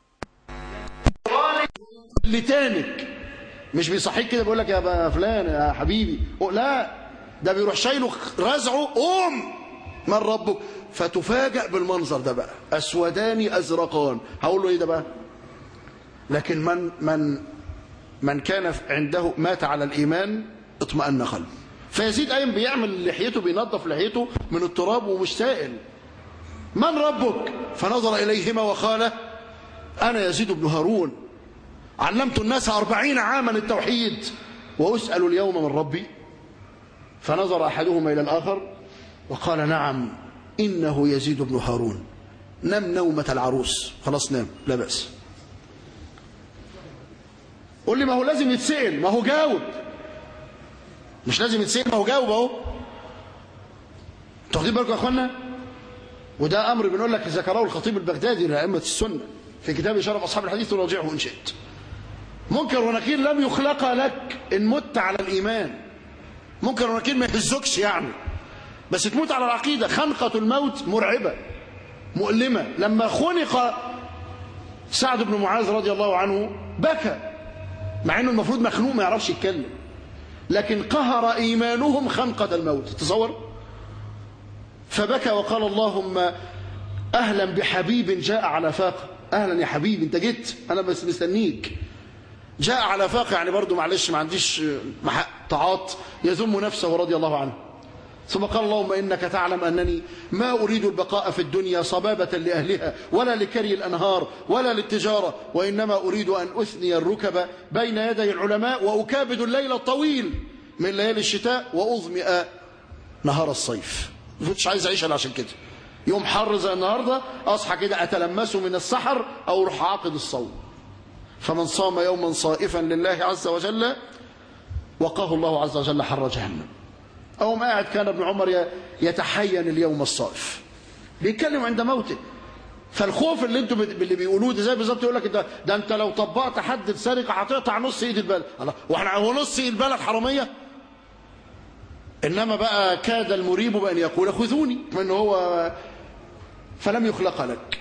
لتانك مش بيصحيك كده بيقول لك يا فلان يا حبيبي لا ده بيروح شايله رزعه قوم من ربك فتفاجأ بالمنظر ده بقى اسودان ازرقان هقول له ايه ده بقى لكن من من من كان عنده مات على الايمان اطمأن قلبه فيزيد قايم بيعمل لحيته بينظف لحيته من التراب ومش سائل من ربك فنظر إليهما وقال أنا يزيد بن هارون علمت الناس أربعين عاما التوحيد وأسأل اليوم من ربي فنظر أحدهما إلى الآخر وقال نعم إنه يزيد بن هارون نم نومة العروس خلاص نام لا بأس قول لي ما هو لازم يتسأل ما هو جاوب مش لازم يتسأل ما هو جاوب اهو تاخدين بالكم يا اخوانا وده امر بنقول لك ذكره الخطيب البغدادي لائمه السنه في كتاب شرف اصحاب الحديث تراجعه ان شئت منكر ونكير لم يخلق لك ان مت على الايمان منكر ونكير ما يهزكش يعني بس تموت على العقيده خنقه الموت مرعبه مؤلمه لما خنق سعد بن معاذ رضي الله عنه بكى مع انه المفروض مخنوق ما يعرفش يتكلم لكن قهر ايمانهم خنقه الموت تصور فبكى وقال اللهم اهلا بحبيب جاء على فاقه اهلا يا حبيبي انت جيت انا بس مستنيك جاء على فاقه يعني برضه معلش ما عنديش تعاط يذم نفسه رضي الله عنه ثم قال اللهم إنك تعلم أنني ما أريد البقاء في الدنيا صبابة لأهلها ولا لكري الأنهار ولا للتجارة وإنما أريد أن أثني الركب بين يدي العلماء وأكابد الليل الطويل من ليالي الشتاء وأظمئ نهار الصيف ما كنتش عايز اعيش انا عشان كده يوم حر زي النهارده اصحى كده اتلمسه من السحر او اروح عاقد الصوم فمن صام يوما صائفا لله عز وجل وقاه الله عز وجل حر جهنم أو ما قاعد كان ابن عمر يتحين اليوم الصائف بيتكلم عند موته فالخوف اللي انتوا اللي بيقولوه ده زي بالظبط يقول لك ده, ده انت لو طبقت حد السرقه هتقطع نص ايد البلد الله واحنا هو نص ايد البلد حراميه انما بقى كاد المريب بان يقول خذوني من هو فلم يخلق لك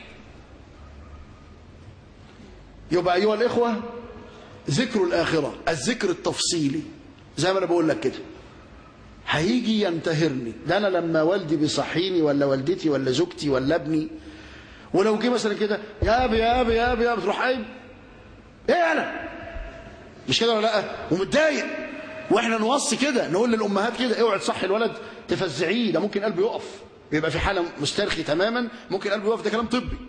يبقى ايها الاخوه ذكر الاخره الذكر التفصيلي زي ما انا بقول لك كده هيجي ينتهرني ده انا لما والدي بيصحيني ولا والدتي ولا زوجتي ولا ابني ولو جه مثلا كده يا ابي يا ابي يا ابي يا ابي تروح قايم ايه انا مش كده ولا لا ومتضايق واحنا نوصي كده نقول للامهات كده اوعي تصحي الولد تفزعيه ده ممكن قلبه يقف بيبقى في حاله مسترخي تماما ممكن قلبه يقف ده كلام طبي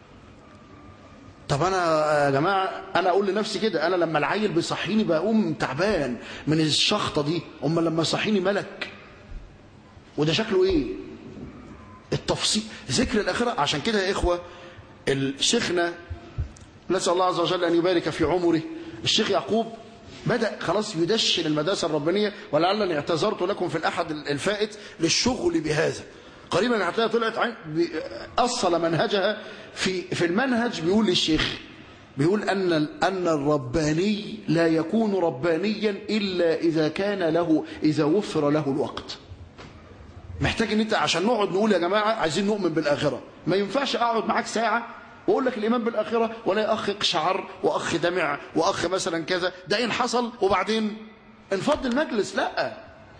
طب انا يا جماعه انا اقول لنفسي كده انا لما العيل بيصحيني بقوم تعبان من الشخطه دي اما لما يصحيني ملك وده شكله ايه التفصيل ذكر الاخره عشان كده يا اخوه شيخنا نسال الله عز وجل ان يبارك في عمره الشيخ يعقوب بدأ خلاص يدشن المدرسة الربانية ولعلني اعتذرت لكم في الأحد الفائت للشغل بهذا قريبا هتلاقيها طلعت أصل منهجها في في المنهج بيقول للشيخ بيقول أن أن الرباني لا يكون ربانيا إلا إذا كان له إذا وفر له الوقت محتاج ان انت عشان نقعد نقول يا جماعه عايزين نؤمن بالاخره ما ينفعش اقعد معاك ساعه واقول لك الايمان بالاخره ولا اخ قشعر واخ دمع واخ مثلا كذا ده ان حصل وبعدين انفض المجلس لا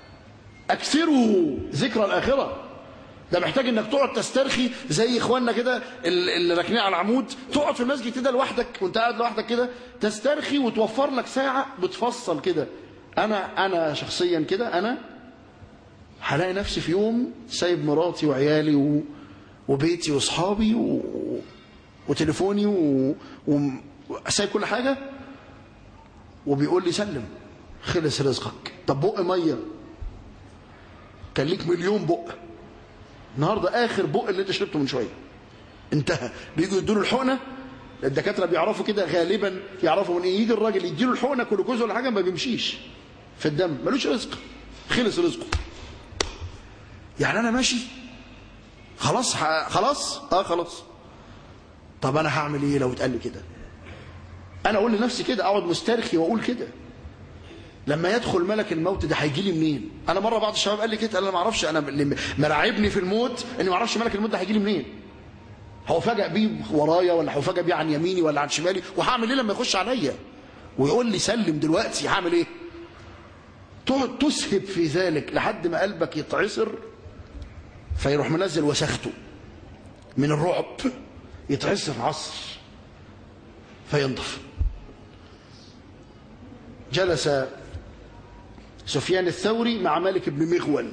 اكثروا ذكر الاخره ده محتاج انك تقعد تسترخي زي اخواننا كده اللي راكنين على العمود تقعد في المسجد كده لوحدك وانت قاعد لوحدك كده تسترخي وتوفر لك ساعه بتفصل كده انا انا شخصيا كده انا هلاقي نفسي في يوم سايب مراتي وعيالي و... وبيتي واصحابي و... وتليفوني و... وسايب كل حاجه وبيقول لي سلم خلص رزقك طب بق ميه كان ليك مليون بق النهارده اخر بق اللي انت شربته من شويه انتهى بيجوا يدوا له الحقنه الدكاتره بيعرفوا كده غالبا يعرفوا من ايه يجي الراجل يديله الحقنه جلوكوز ولا حاجه ما بيمشيش في الدم ملوش رزق خلص رزقه يعني انا ماشي خلاص ح... خلاص اه خلاص طب انا هعمل ايه لو اتقال لي كده انا اقول لنفسي كده اقعد مسترخي واقول كده لما يدخل ملك الموت ده هيجي لي منين انا مره بعض الشباب قال لي كده انا ما اعرفش انا اللي مراعبني في الموت اني ما اعرفش ملك الموت ده هيجي لي منين هو فجأة بيه ورايا ولا هفاجئ بيه عن يميني ولا عن شمالي وهعمل ايه لما يخش عليا ويقول لي سلم دلوقتي هعمل ايه تقعد تسهب في ذلك لحد ما قلبك يتعصر فيروح منزل وسخته من الرعب يتعصر عصر فينضف جلس سفيان الثوري مع مالك بن مغول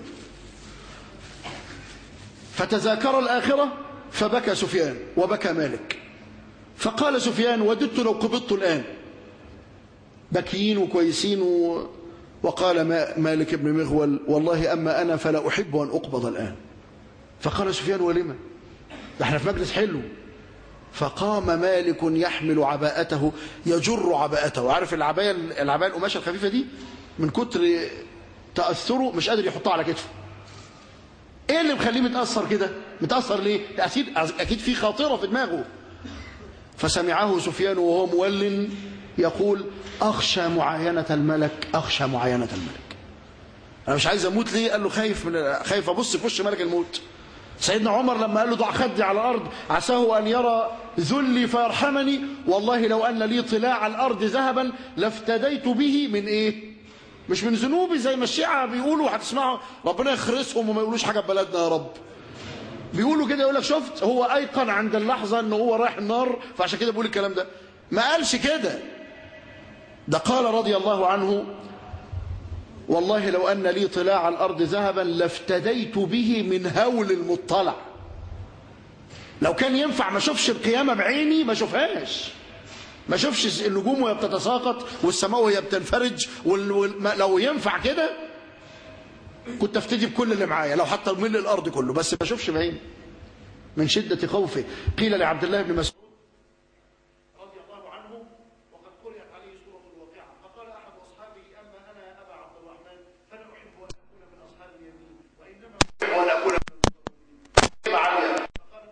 فتذاكر الآخرة فبكى سفيان وبكى مالك فقال سفيان وددت لو قبضت الآن بكيين وكويسين و... وقال مالك بن مغول والله أما أنا فلا أحب أن أقبض الآن فقال سفيان ولما ده احنا في مجلس حلو فقام مالك يحمل عباءته يجر عباءته عارف العباية العباية القماشة الخفيفة دي من كتر تأثره مش قادر يحطها على كتفه ايه اللي مخليه متأثر كده متأثر ليه أكيد, أكيد في خاطرة في دماغه فسمعه سفيان وهو مول يقول أخشى معاينة الملك أخشى معاينة الملك أنا مش عايز أموت ليه قال له خايف من خايف أبص في وش ملك الموت سيدنا عمر لما قال له ضع خدي على الأرض عساه أن يرى ذلي فيرحمني والله لو أن لي طلاع الأرض ذهبا لافتديت به من إيه مش من ذنوبي زي ما الشيعة بيقولوا هتسمعوا ربنا يخرسهم وما يقولوش حاجة ببلدنا يا رب بيقولوا كده يقول لك شفت هو أيقن عند اللحظة أنه هو رايح النار فعشان كده بيقول الكلام ده ما قالش كده ده قال رضي الله عنه والله لو أن لي طلاع الأرض ذهبا لافتديت به من هول المطلع لو كان ينفع ما اشوفش القيامة بعيني ما اشوفهاش ما اشوفش النجوم وهي بتتساقط والسماء وهي بتنفرج لو ينفع كده كنت افتدي بكل اللي معايا لو حتى ملء الارض كله بس ما اشوفش بعيني من شده خوفه قيل لعبد الله بن مسعود رضي الله عنه وقد قرات عليه سوره الواقعه فقال احد اصحابه اما انا يا ابا عبد الرحمن فلا احب ان اكون من اصحاب اليمين وانما احب ان اكون من معاويه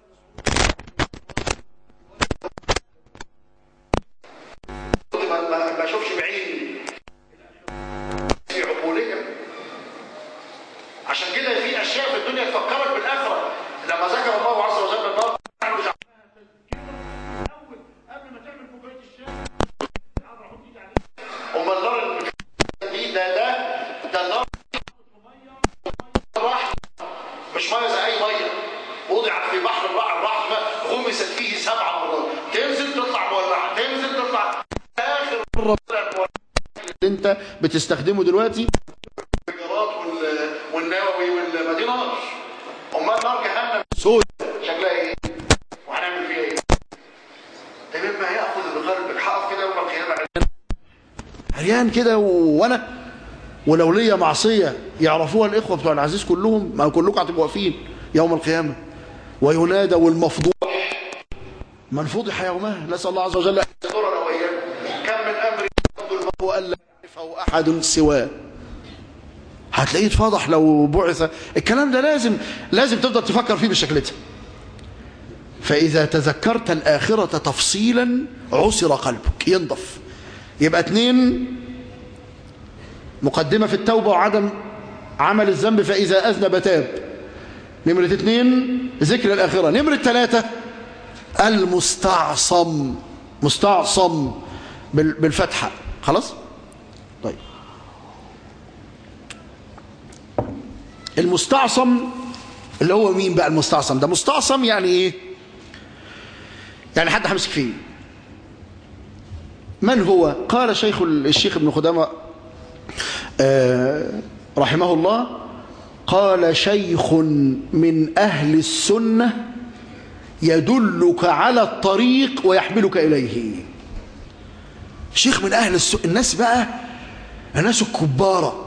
ما ما- ما اشوفش بعيني في عقولهم عشان كده في اشياء في الدنيا تفكرك بالاخره لما ذكر الله عز وجل النار نحن جعلناها تذكرة الاول قبل ما تعمل كوبايه الشاي امال النار دي ده ده ده النار راح مش ميه زي اي ميه وضعت في بحر الرع- الرحمه غمست فيه سبع مرات تنزل تطلع مولعه تنزل تطلع اخر مره طلعت مولعه اللي انت بتستخدمه دلوقتي الانفجارات وال- والنووي والمدينه نار امال نار جهنم سود شكلها ايه وهنعمل فيها ايه ده مما ياخذ بقلبك هقف كده يوم القيامه عريان عريان كده و- وانا ولو ليا معصيه يعرفوها الاخوه بتوع العزيز كلهم ما كلكم هتبقوا واقفين يوم القيامه وينادى والمفضوح من فضح يومها نسال الله عز وجل ان يسترنا واياكم كم من امر يقضي المرء الا يعرفه احد سواه هتلاقيه اتفضح لو بعث الكلام ده لازم لازم تفضل تفكر فيه بالشكل ده فإذا تذكرت الآخرة تفصيلا عسر قلبك ينضف يبقى اتنين مقدمة في التوبة وعدم عمل الذنب فإذا أذنب تاب نمرة اتنين ذكر الآخرة نمرة ثلاثة المستعصم مستعصم بال- بالفتحة خلاص طيب المستعصم اللي هو مين بقى المستعصم ده مستعصم يعني ايه يعني حد همسك فيه من هو قال شيخ الشيخ ابن خدامة آه، رحمه الله قال شيخ من أهل السنة يدلك على الطريق ويحملك إليه شيخ من أهل السنة الناس بقى الناس الكبارة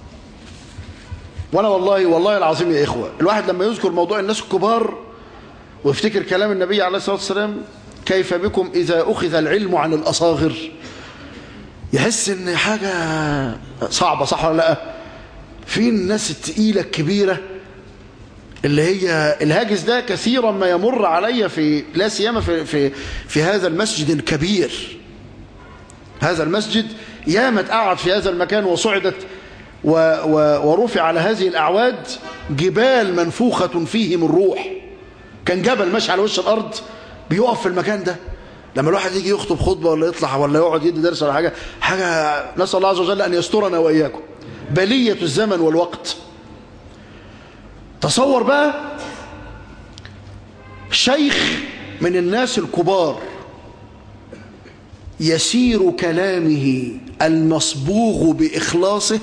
وانا والله والله العظيم يا اخوه الواحد لما يذكر موضوع الناس الكبار ويفتكر كلام النبي عليه الصلاه والسلام كيف بكم اذا اخذ العلم عن الاصاغر يحس ان حاجه صعبه صح ولا لا في الناس التقيله الكبيره اللي هي الهاجس ده كثيرا ما يمر علي في لا سيما في في في هذا المسجد الكبير هذا المسجد ياما اتقعد في هذا المكان وصعدت و و ورفع على هذه الأعواد جبال منفوخة فيه من روح كان جبل ماشي على وش الأرض بيقف في المكان ده لما الواحد يجي يخطب خطبة ولا يطلع ولا يقعد يدي درس ولا حاجة حاجة نسأل الله عز وجل أن يسترنا وإياكم بلية الزمن والوقت تصور بقى شيخ من الناس الكبار يسير كلامه المصبوغ بإخلاصه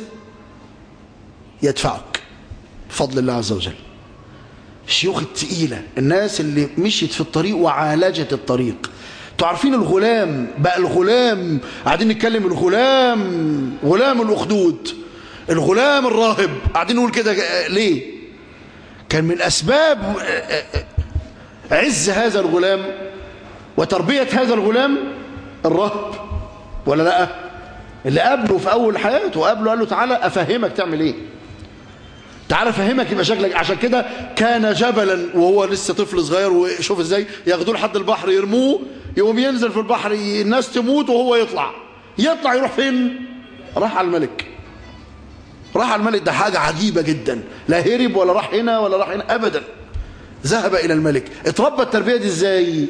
يدفعك بفضل الله عز وجل الشيوخ التقيلة الناس اللي مشيت في الطريق وعالجت الطريق تعرفين الغلام بقى الغلام قاعدين نتكلم الغلام غلام الأخدود الغلام الراهب قاعدين نقول كده ليه كان من أسباب عز هذا الغلام وتربية هذا الغلام الرهب ولا لا اللي قابله في أول حياته قابله قال له تعالى أفهمك تعمل إيه تعالى افهمك يبقى شكلك عشان كده كان جبلا وهو لسه طفل صغير وشوف ازاي ياخدوه لحد البحر يرموه يقوم ينزل في البحر الناس تموت وهو يطلع يطلع يروح فين راح على الملك راح على الملك ده حاجة عجيبة جدا لا هرب ولا راح هنا ولا راح هنا ابدا ذهب الى الملك اتربى التربية دي ازاي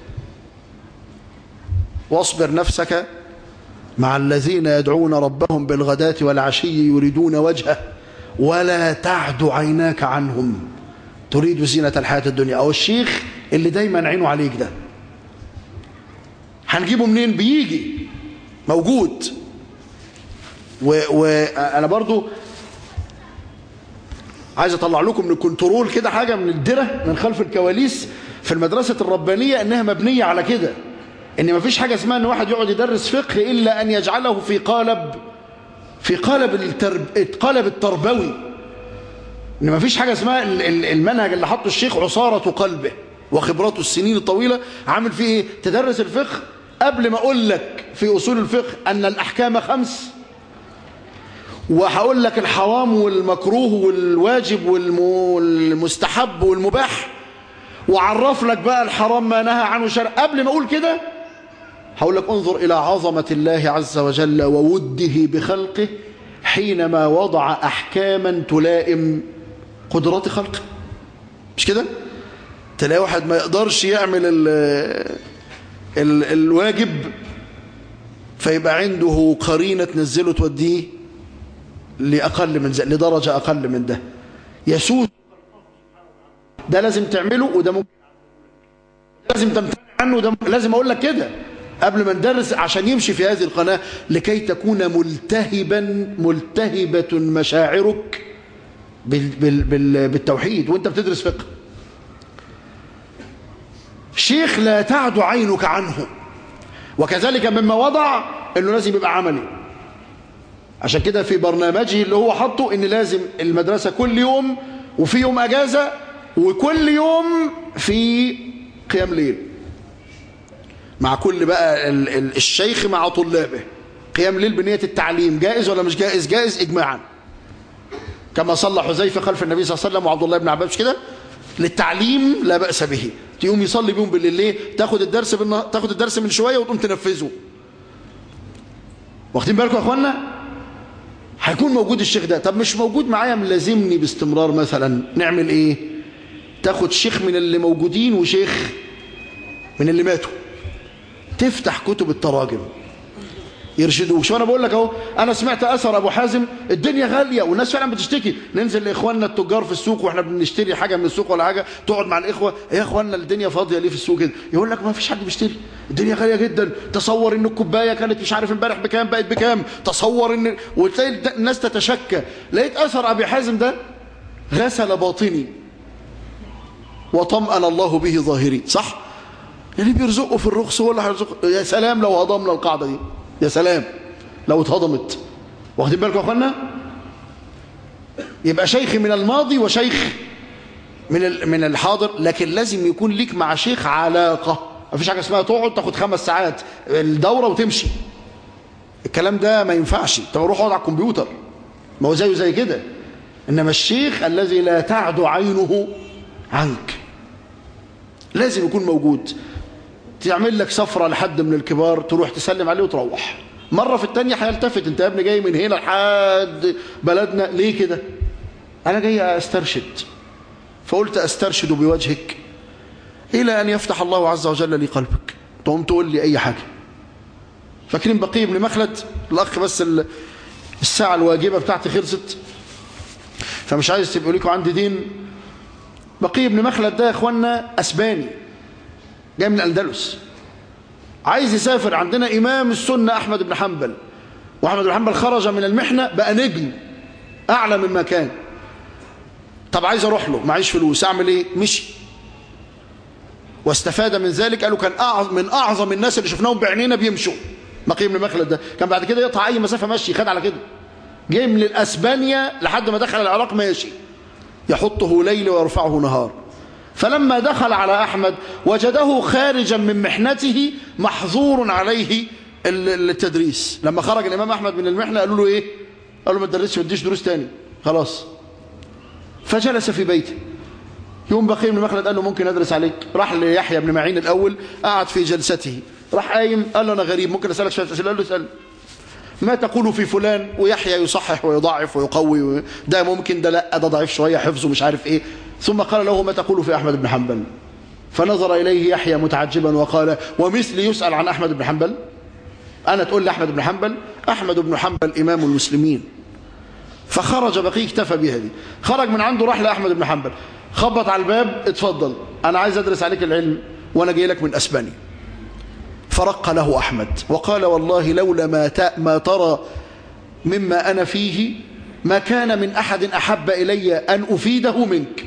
واصبر نفسك مع الذين يدعون ربهم بالغداة والعشي يريدون وجهه ولا تعد عيناك عنهم تريد زينة الحياة الدنيا أو الشيخ اللي دايما عينه عليك ده هنجيبه منين بيجي موجود وأنا برضو عايز أطلع لكم من الكنترول كده حاجة من الدرة من خلف الكواليس في المدرسة الربانية أنها مبنية على كده ان مفيش حاجة اسمها ان واحد يقعد يدرس فقه إلا أن يجعله في قالب في قالب الترب... القالب التربوي ان ما فيش حاجه اسمها المنهج اللي حطه الشيخ عصاره قلبه وخبراته السنين الطويله عامل فيه ايه تدرس الفقه قبل ما اقول لك في اصول الفقه ان الاحكام خمس وهقول لك الحرام والمكروه والواجب والمستحب والمباح وعرف لك بقى الحرام ما نهى عنه شرع قبل ما اقول كده هقول لك انظر الى عظمه الله عز وجل ووده بخلقه حينما وضع احكاما تلائم قدرات خلقه مش كده تلاقي واحد ما يقدرش يعمل ال ال الواجب فيبقى عنده قرينه تنزله توديه لأقل من ذلك لدرجة أقل من ده يسوس ده لازم تعمله وده ممكن لازم تمتنع عنه وده لازم أقول لك كده قبل ما ندرس عشان يمشي في هذه القناة لكي تكون ملتهبا ملتهبة مشاعرك بال بال بال بالتوحيد وانت بتدرس فقه شيخ لا تعد عينك عنه وكذلك مما وضع انه لازم يبقى عملي عشان كده في برنامجه اللي هو حطه ان لازم المدرسة كل يوم وفي يوم اجازة وكل يوم في قيام ليل مع كل بقى ال ال الشيخ مع طلابه قيام ليل بنية التعليم جائز ولا مش جائز جائز اجماعا كما صلى حذيفة خلف النبي صلى الله عليه وسلم وعبد الله بن عباس كده للتعليم لا بأس به تقوم يصلي بيهم بالليل ليه تاخد الدرس بالنهار تاخد الدرس من شوية وتقوم تنفذه واخدين بالكم يا اخوانا هيكون موجود الشيخ ده طب مش موجود معايا ملازمني باستمرار مثلا نعمل ايه تاخد شيخ من اللي موجودين وشيخ من اللي ماتوا تفتح كتب التراجم يرشدوك شو انا بقول لك اهو انا سمعت اثر ابو حازم الدنيا غاليه والناس فعلا بتشتكي ننزل لاخواننا التجار في السوق واحنا بنشتري حاجه من السوق ولا حاجه تقعد مع الاخوه يا اخواننا الدنيا فاضيه ليه في السوق كده يقول لك ما فيش حد بيشتري الدنيا غاليه جدا تصور ان الكوبايه كانت مش عارف امبارح بكام بقت بكام تصور ان وتلاقي الناس تتشكى لقيت اثر ابي حازم ده غسل باطني وطمأن الله به ظاهري صح اللي بيرزقه في الرخص هو اللي هيرزقه يا سلام لو هضمنا القاعده دي يا سلام لو اتهضمت واخدين بالكم يا اخوانا يبقى شيخ من الماضي وشيخ من من الحاضر لكن لازم يكون ليك مع شيخ علاقه ما فيش حاجه اسمها تقعد تاخد خمس ساعات الدوره وتمشي الكلام ده ما ينفعش طب روح اقعد على الكمبيوتر ما هو زيه زي كده انما الشيخ الذي لا تعد عينه عنك لازم يكون موجود تعمل لك سفرة لحد من الكبار تروح تسلم عليه وتروح مرة في التانية هيلتفت انت يا ابني جاي من هنا لحد بلدنا ليه كده انا جاي استرشد فقلت استرشد بوجهك الى ان يفتح الله عز وجل لي قلبك تقوم تقول لي اي حاجة فاكرين بقية بن مخلد الاخ بس الساعة الواجبة بتاعتي خلصت فمش عايز تبقوا لكم عندي دين بقية بن مخلد ده يا اخوانا اسباني جاي من الأندلس عايز يسافر عندنا إمام السنة أحمد بن حنبل وأحمد بن حنبل خرج من المحنة بقى نجم أعلى مما كان طب عايز أروح له معيش فلوس أعمل إيه مشي واستفاد من ذلك قالوا كان أعظم من أعظم الناس اللي شفناهم بعينينا بيمشوا مقيم بن مخلد ده كان بعد كده يقطع أي مسافة مشي خد على كده جاي من الأسبانيا لحد ما دخل العراق ماشي يحطه ليل ويرفعه نهار فلما دخل على أحمد وجده خارجا من محنته محظور عليه التدريس لما خرج الإمام أحمد من المحنة قالوا له إيه قالوا ما تدرسش ما تديش دروس تاني خلاص فجلس في بيته يوم بقي بن مخلد قال له ممكن أدرس عليك راح ليحيى بن معين الأول قعد في جلسته راح قايم قال له أنا غريب ممكن أسألك شوية أسئلة قال له اسأل ما تقول في فلان ويحيى يصحح ويضعف ويقوي ده ممكن ده لا ده ضعيف شوية حفظه مش عارف ايه ثم قال له ما تقول في أحمد بن حنبل فنظر إليه يحيى متعجبا وقال ومثلي يسأل عن أحمد بن حنبل أنا تقول لي أحمد بن حنبل أحمد بن حنبل إمام المسلمين فخرج بقي اكتفى بها دي خرج من عنده راح لأحمد بن حنبل خبط على الباب اتفضل أنا عايز أدرس عليك العلم وأنا جاي لك من أسبانيا فرق له أحمد وقال والله لولا ما, ما ترى مما أنا فيه ما كان من أحد أحب إلي أن أفيده منك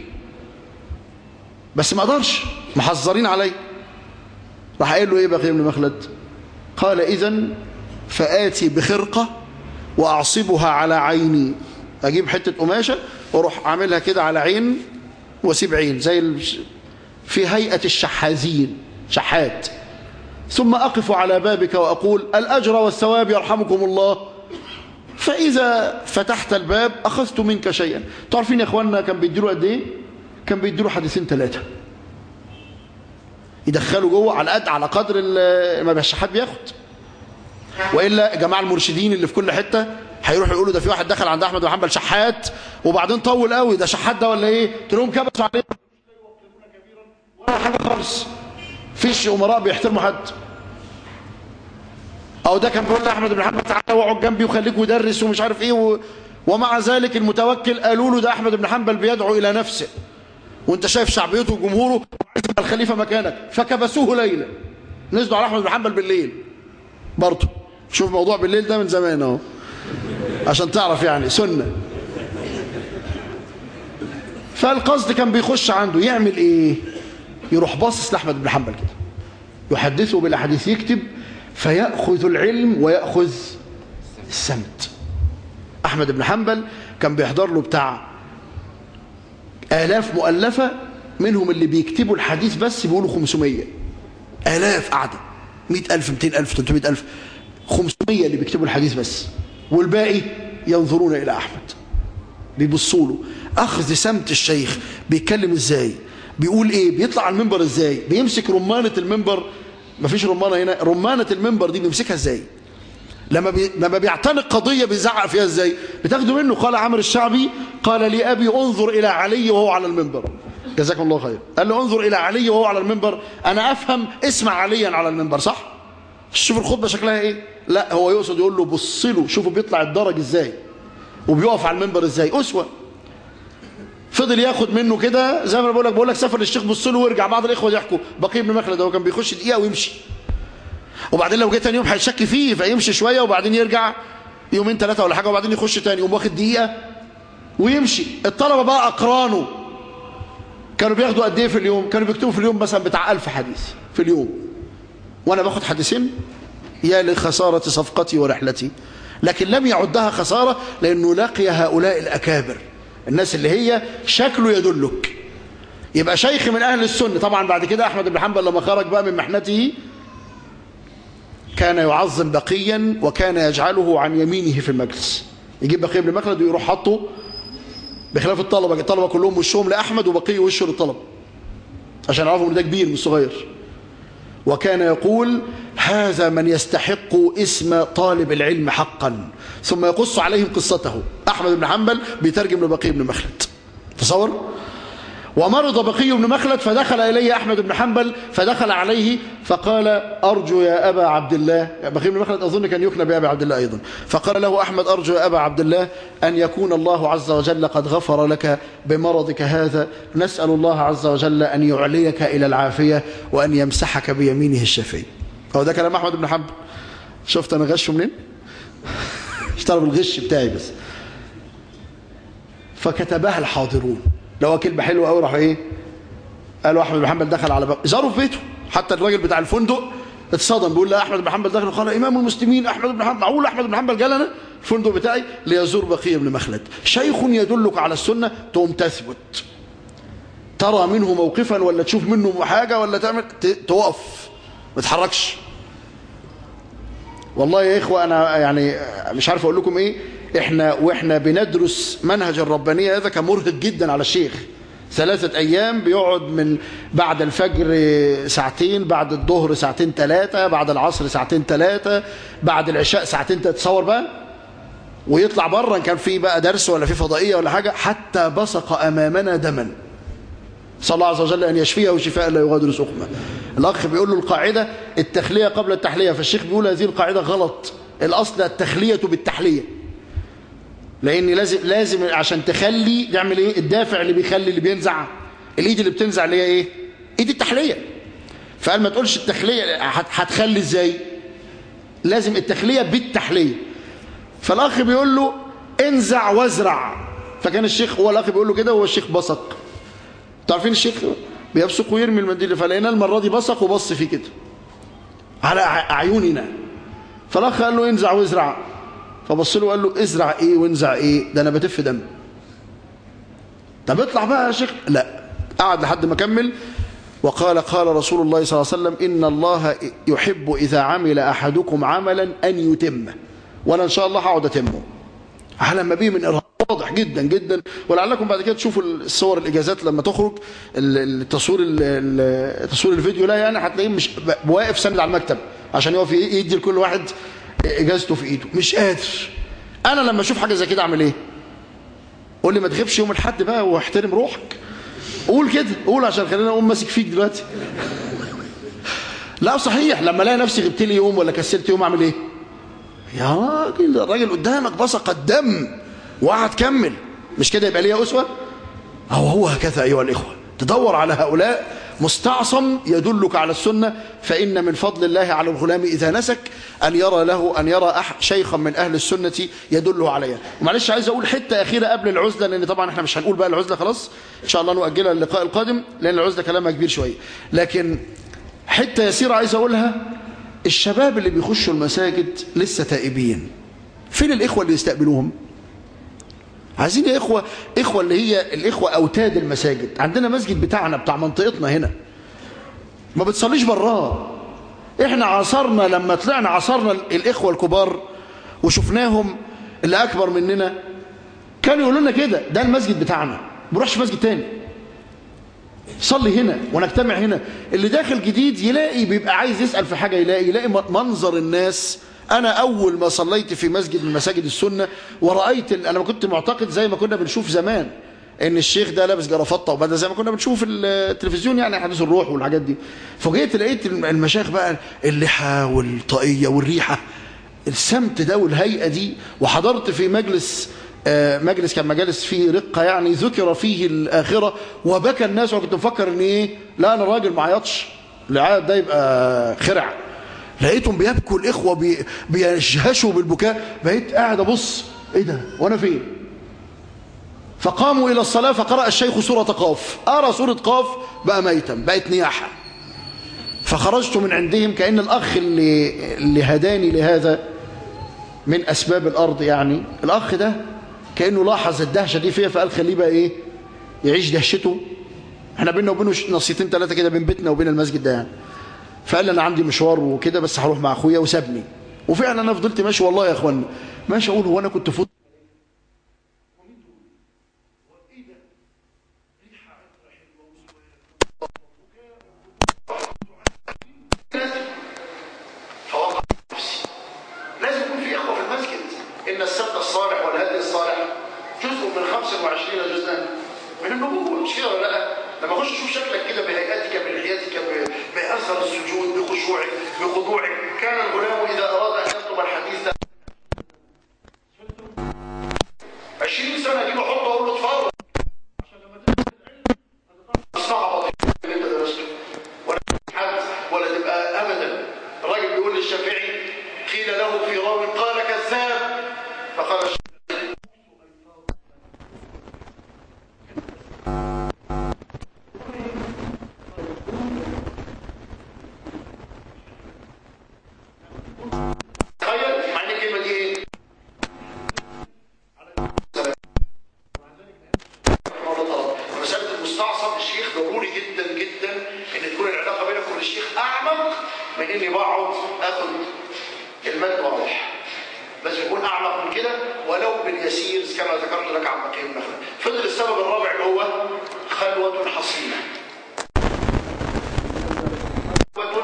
بس ما أقدرش محذرين علي راح قايل له إيه بقي بن مخلد قال إذا فآتي بخرقة وأعصبها على عيني أجيب حتة قماشة واروح عاملها كده على عين واسيب عين زي ال... في هيئة الشحاذين شحات ثم أقف على بابك وأقول الأجر والثواب يرحمكم الله فإذا فتحت الباب أخذت منك شيئا تعرفين يا أخواننا كان بيديله قد إيه كان بيديله حديثين ثلاثة يدخلوا جوه على قد على قدر ما الشحات بياخد وإلا جماعة المرشدين اللي في كل حتة هيروحوا يقولوا ده في واحد دخل عند أحمد بن حنبل شحات وبعدين طول قوي ده شحات ده ولا إيه تلاقيهم كبسوا عليه ولا حاجة خالص فيش أمراء بيحترموا حد أو ده كان بيقول لأحمد بن حنبل تعالى واقعد جنبي وخليك مدرس ومش عارف إيه و... ومع ذلك المتوكل قالوا له ده أحمد بن حنبل بيدعو إلى نفسه وانت شايف شعبيته وجمهوره وعايز يبقى الخليفة مكانك فكبسوه ليلة نزلوا على أحمد بن حنبل بالليل برضه شوف موضوع بالليل ده من زمان اهو عشان تعرف يعني سنة فالقصد كان بيخش عنده يعمل ايه يروح باصص لأحمد بن حنبل كده يحدثه بالأحاديث يكتب فيأخذ العلم ويأخذ السمت أحمد بن حنبل كان بيحضر له بتاع آلاف مؤلفة منهم اللي بيكتبوا الحديث بس بيقولوا 500 آلاف قاعدة 100000 200000 300000 500 اللي بيكتبوا الحديث بس والباقي ينظرون إلى أحمد بيبصوا له أخذ سمت الشيخ بيتكلم إزاي بيقول إيه بيطلع على المنبر إزاي بيمسك رمانة المنبر مفيش رمانة هنا رمانة المنبر دي بيمسكها إزاي لما بي... لما بيعتنق قضية بيزعق فيها إزاي بتاخده منه قال عمرو الشعبي قال لي أبي انظر إلى علي وهو على المنبر جزاكم الله خير قال له انظر إلى علي وهو على المنبر أنا أفهم اسمع عليا على المنبر صح شوف الخطبة شكلها إيه لا هو يقصد يقول له بص له شوفوا بيطلع الدرج إزاي وبيقف على المنبر إزاي أسوة فضل ياخد منه كده زي ما انا بقول لك بقول لك سافر للشيخ بص له ويرجع بعض الاخوه يحكوا بقي بن مخلد هو كان بيخش دقيقه ويمشي وبعدين لو جه تاني يوم هيشك فيه فيمشي شويه وبعدين يرجع يومين ثلاثه ولا حاجه وبعدين يخش تاني يقوم واخد دقيقه ويمشي الطلبه بقى اقرانه كانوا بياخدوا قد ايه في اليوم كانوا بيكتبوا في اليوم مثلا بتاع 1000 حديث في اليوم وانا باخد حديثين يا لخساره صفقتي ورحلتي لكن لم يعدها خساره لانه لقي هؤلاء الاكابر الناس اللي هي شكله يدلك يبقى شيخ من أهل السنة طبعا بعد كده أحمد بن حنبل لما خرج بقى من محنته كان يعظم بقيا وكان يجعله عن يمينه في المجلس يجيب بقي بن مخلد ويروح حطه بخلاف الطلبة الطلبة كلهم وشهم لأحمد وبقي وشه للطلبة عشان يعرفوا ان ده كبير مش صغير وكان يقول هذا من يستحق اسم طالب العلم حقا ثم يقص عليهم قصته أحمد بن حنبل بيترجم لبقي بن مخلد تصور ومرض بقي بن مخلد فدخل إليه أحمد بن حنبل فدخل عليه فقال أرجو يا أبا عبد الله بقي بن مخلد أظن كان يكنى بأبي عبد الله أيضا فقال له أحمد أرجو يا أبا عبد الله أن يكون الله عز وجل قد غفر لك بمرضك هذا نسأل الله عز وجل أن يعليك إلى العافية وأن يمسحك بيمينه الشفي هو ده كلام أحمد بن حنبل شفت أنا غشه منين اشترى بالغش بتاعي بس فكتبها الحاضرون لو كلمه حلوه قوي راح ايه قالوا احمد بن حنبل دخل على باب زاروا في بيته حتى الراجل بتاع الفندق اتصدم بيقول لا احمد بن حنبل دخل قال امام المسلمين احمد بن حنبل معقول احمد بن حنبل جالنا الفندق بتاعي ليزور بقيه بن مخلد شيخ يدلك على السنه تقوم تثبت ترى منه موقفا ولا تشوف منه حاجه ولا تعمل توقف ما تتحركش والله يا إخوة أنا يعني مش عارف أقول لكم إيه إحنا وإحنا بندرس منهج الربانية هذا كان مرهق جدا على الشيخ ثلاثة أيام بيقعد من بعد الفجر ساعتين بعد الظهر ساعتين ثلاثة بعد العصر ساعتين ثلاثة بعد العشاء ساعتين تتصور بقى ويطلع بره إن كان في بقى درس ولا في فضائية ولا حاجة حتى بصق أمامنا دما صلى الله عز وجل أن يشفيه شفاء لا يغادر سقما الأخ بيقول له القاعدة التخلية قبل التحلية فالشيخ بيقول هذه القاعدة غلط الأصل التخلية بالتحلية لأن لازم لازم عشان تخلي تعمل إيه الدافع اللي بيخلي اللي بينزع الإيد اللي بتنزع اللي هي إيه إيد التحلية فقال ما تقولش التخلية هتخلي إزاي لازم التخلية بالتحلية فالأخ بيقول له انزع وازرع فكان الشيخ هو الأخ بيقول له كده وهو الشيخ بصق تعرفين الشيخ بيبصق ويرمي المنديل فلقينا المرة دي بصق وبص فيه كده على أعيننا فالأخ قال له انزع وازرع فبص له وقال له ازرع ايه وانزع ايه ده انا بتف دم طب اطلع بقى يا شيخ لا قعد لحد ما كمل وقال قال رسول الله صلى الله عليه وسلم إن الله يحب إذا عمل أحدكم عملا أن يتمه وأنا إن شاء الله هقعد أتمه على ما به من إرهاب واضح جدا جدا ولعلكم بعد كده تشوفوا الصور الإجازات لما تخرج التصوير تصوير الفيديو لا يعني هتلاقيه مش واقف سند على المكتب عشان يقف يدي لكل واحد إجازته في إيده مش قادر أنا لما أشوف حاجة زي كده أعمل إيه قول لي ما تغيبش يوم الحد بقى واحترم روحك قول كده قول عشان خلينا اقوم ماسك فيك دلوقتي لا صحيح لما الاقي نفسي غبت لي يوم ولا كسلت يوم اعمل ايه يا راجل الراجل قدامك بصق الدم وقعد كمل مش كده يبقى ليا اسوه او هو هكذا ايها الاخوه تدور على هؤلاء مستعصم يدلك على السنة فإن من فضل الله على الغلام إذا نسك أن يرى له أن يرى شيخا من أهل السنة يدله عليها ومعلش عايز أقول حتة أخيرة قبل العزلة لأن طبعا احنا مش هنقول بقى العزلة خلاص إن شاء الله نؤجلها اللقاء القادم لأن العزلة كلامها كبير شوية لكن حتة يسيرة عايز أقولها الشباب اللي بيخشوا المساجد لسه تائبين فين الإخوة اللي يستقبلوهم عايزين يا إخوة إخوة اللي هي الإخوة أوتاد المساجد عندنا مسجد بتاعنا بتاع منطقتنا هنا ما بتصليش براه إحنا عصرنا لما طلعنا عصرنا الإخوة الكبار وشفناهم اللي أكبر مننا كانوا يقولوا لنا كده ده المسجد بتاعنا ما بروحش مسجد تاني صلي هنا ونجتمع هنا اللي داخل جديد يلاقي بيبقى عايز يسأل في حاجة يلاقي يلاقي منظر الناس أنا أول ما صليت في مسجد من مساجد السنة ورأيت أنا ما كنت معتقد زي ما كنا بنشوف زمان إن الشيخ ده لابس جرافطة وبدأ زي ما كنا بنشوف في التلفزيون يعني حديث الروح والحاجات دي فجيت لقيت المشايخ بقى اللحى والطاقية والريحة السمت ده والهيئة دي وحضرت في مجلس مجلس كان مجالس فيه رقة يعني ذكر فيه الآخرة وبكى الناس وكنت مفكر ان ايه لا انا راجل ما عيطش العيط ده يبقى خرع لقيتهم بيبكوا الإخوة بي بيشهشوا بالبكاء بقيت قاعد أبص إيه ده وأنا فين فقاموا إلى الصلاة فقرأ الشيخ سورة قاف أرى سورة قاف بقى ميتا بقت نياحة فخرجت من عندهم كأن الأخ اللي, اللي هداني لهذا من أسباب الأرض يعني الأخ ده كأنه لاحظ الدهشة دي فيها فقال خليه بقى إيه يعيش دهشته احنا بيننا وبينه نصيتين ثلاثة كده بين بيتنا وبين المسجد ده يعني فقال لي انا عندي مشوار وكده بس هروح مع اخويا وسابني وفعلا انا فضلت ماشي والله يا اخوانا ماشي اقول هو انا كنت فوت لازم يكون في اخوه في المسجد ان السبت الصالح والهدي الصالح جزء من 25 جزءا من النبوه مش كده ولا لا لما اخش اشوف شكلك كده بهيئتك بلحيتك باثر السجود بخشوعك بخضوعك كان الغلام اذا اراد ان يطلب الحديث 20 سنه اجيب احطه اقول له اتفرج عشان لما اسمعها بطيء اللي انت درسته ولا حد ولا تبقى ابدا الراجل بيقول للشافعي قيل له في راو قال كذاب فقال تخيل مع ان الكلمه دي ايه مسألة المستعصم الشيخ ضروري جدا جدا ان تكون العلاقة بينك وبين الشيخ اعمق من اني بقعد اخد المد واضح لازم يكون اعمق من كده ولو باليسير كما ذكرت لك عن بقيه النخله فضل السبب الرابع اللي هو خلوة حصينة خلوة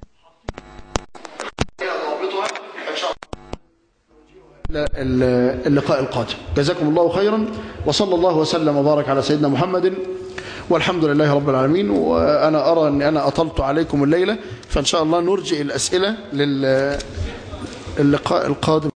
ضابطها ان شاء الله اللقاء القادم جزاكم الله خيرا وصلى الله وسلم وبارك على سيدنا محمد والحمد لله رب العالمين وأنا أرى أني أنا أطلت عليكم الليلة فإن شاء الله نرجئ الأسئلة للقاء القادم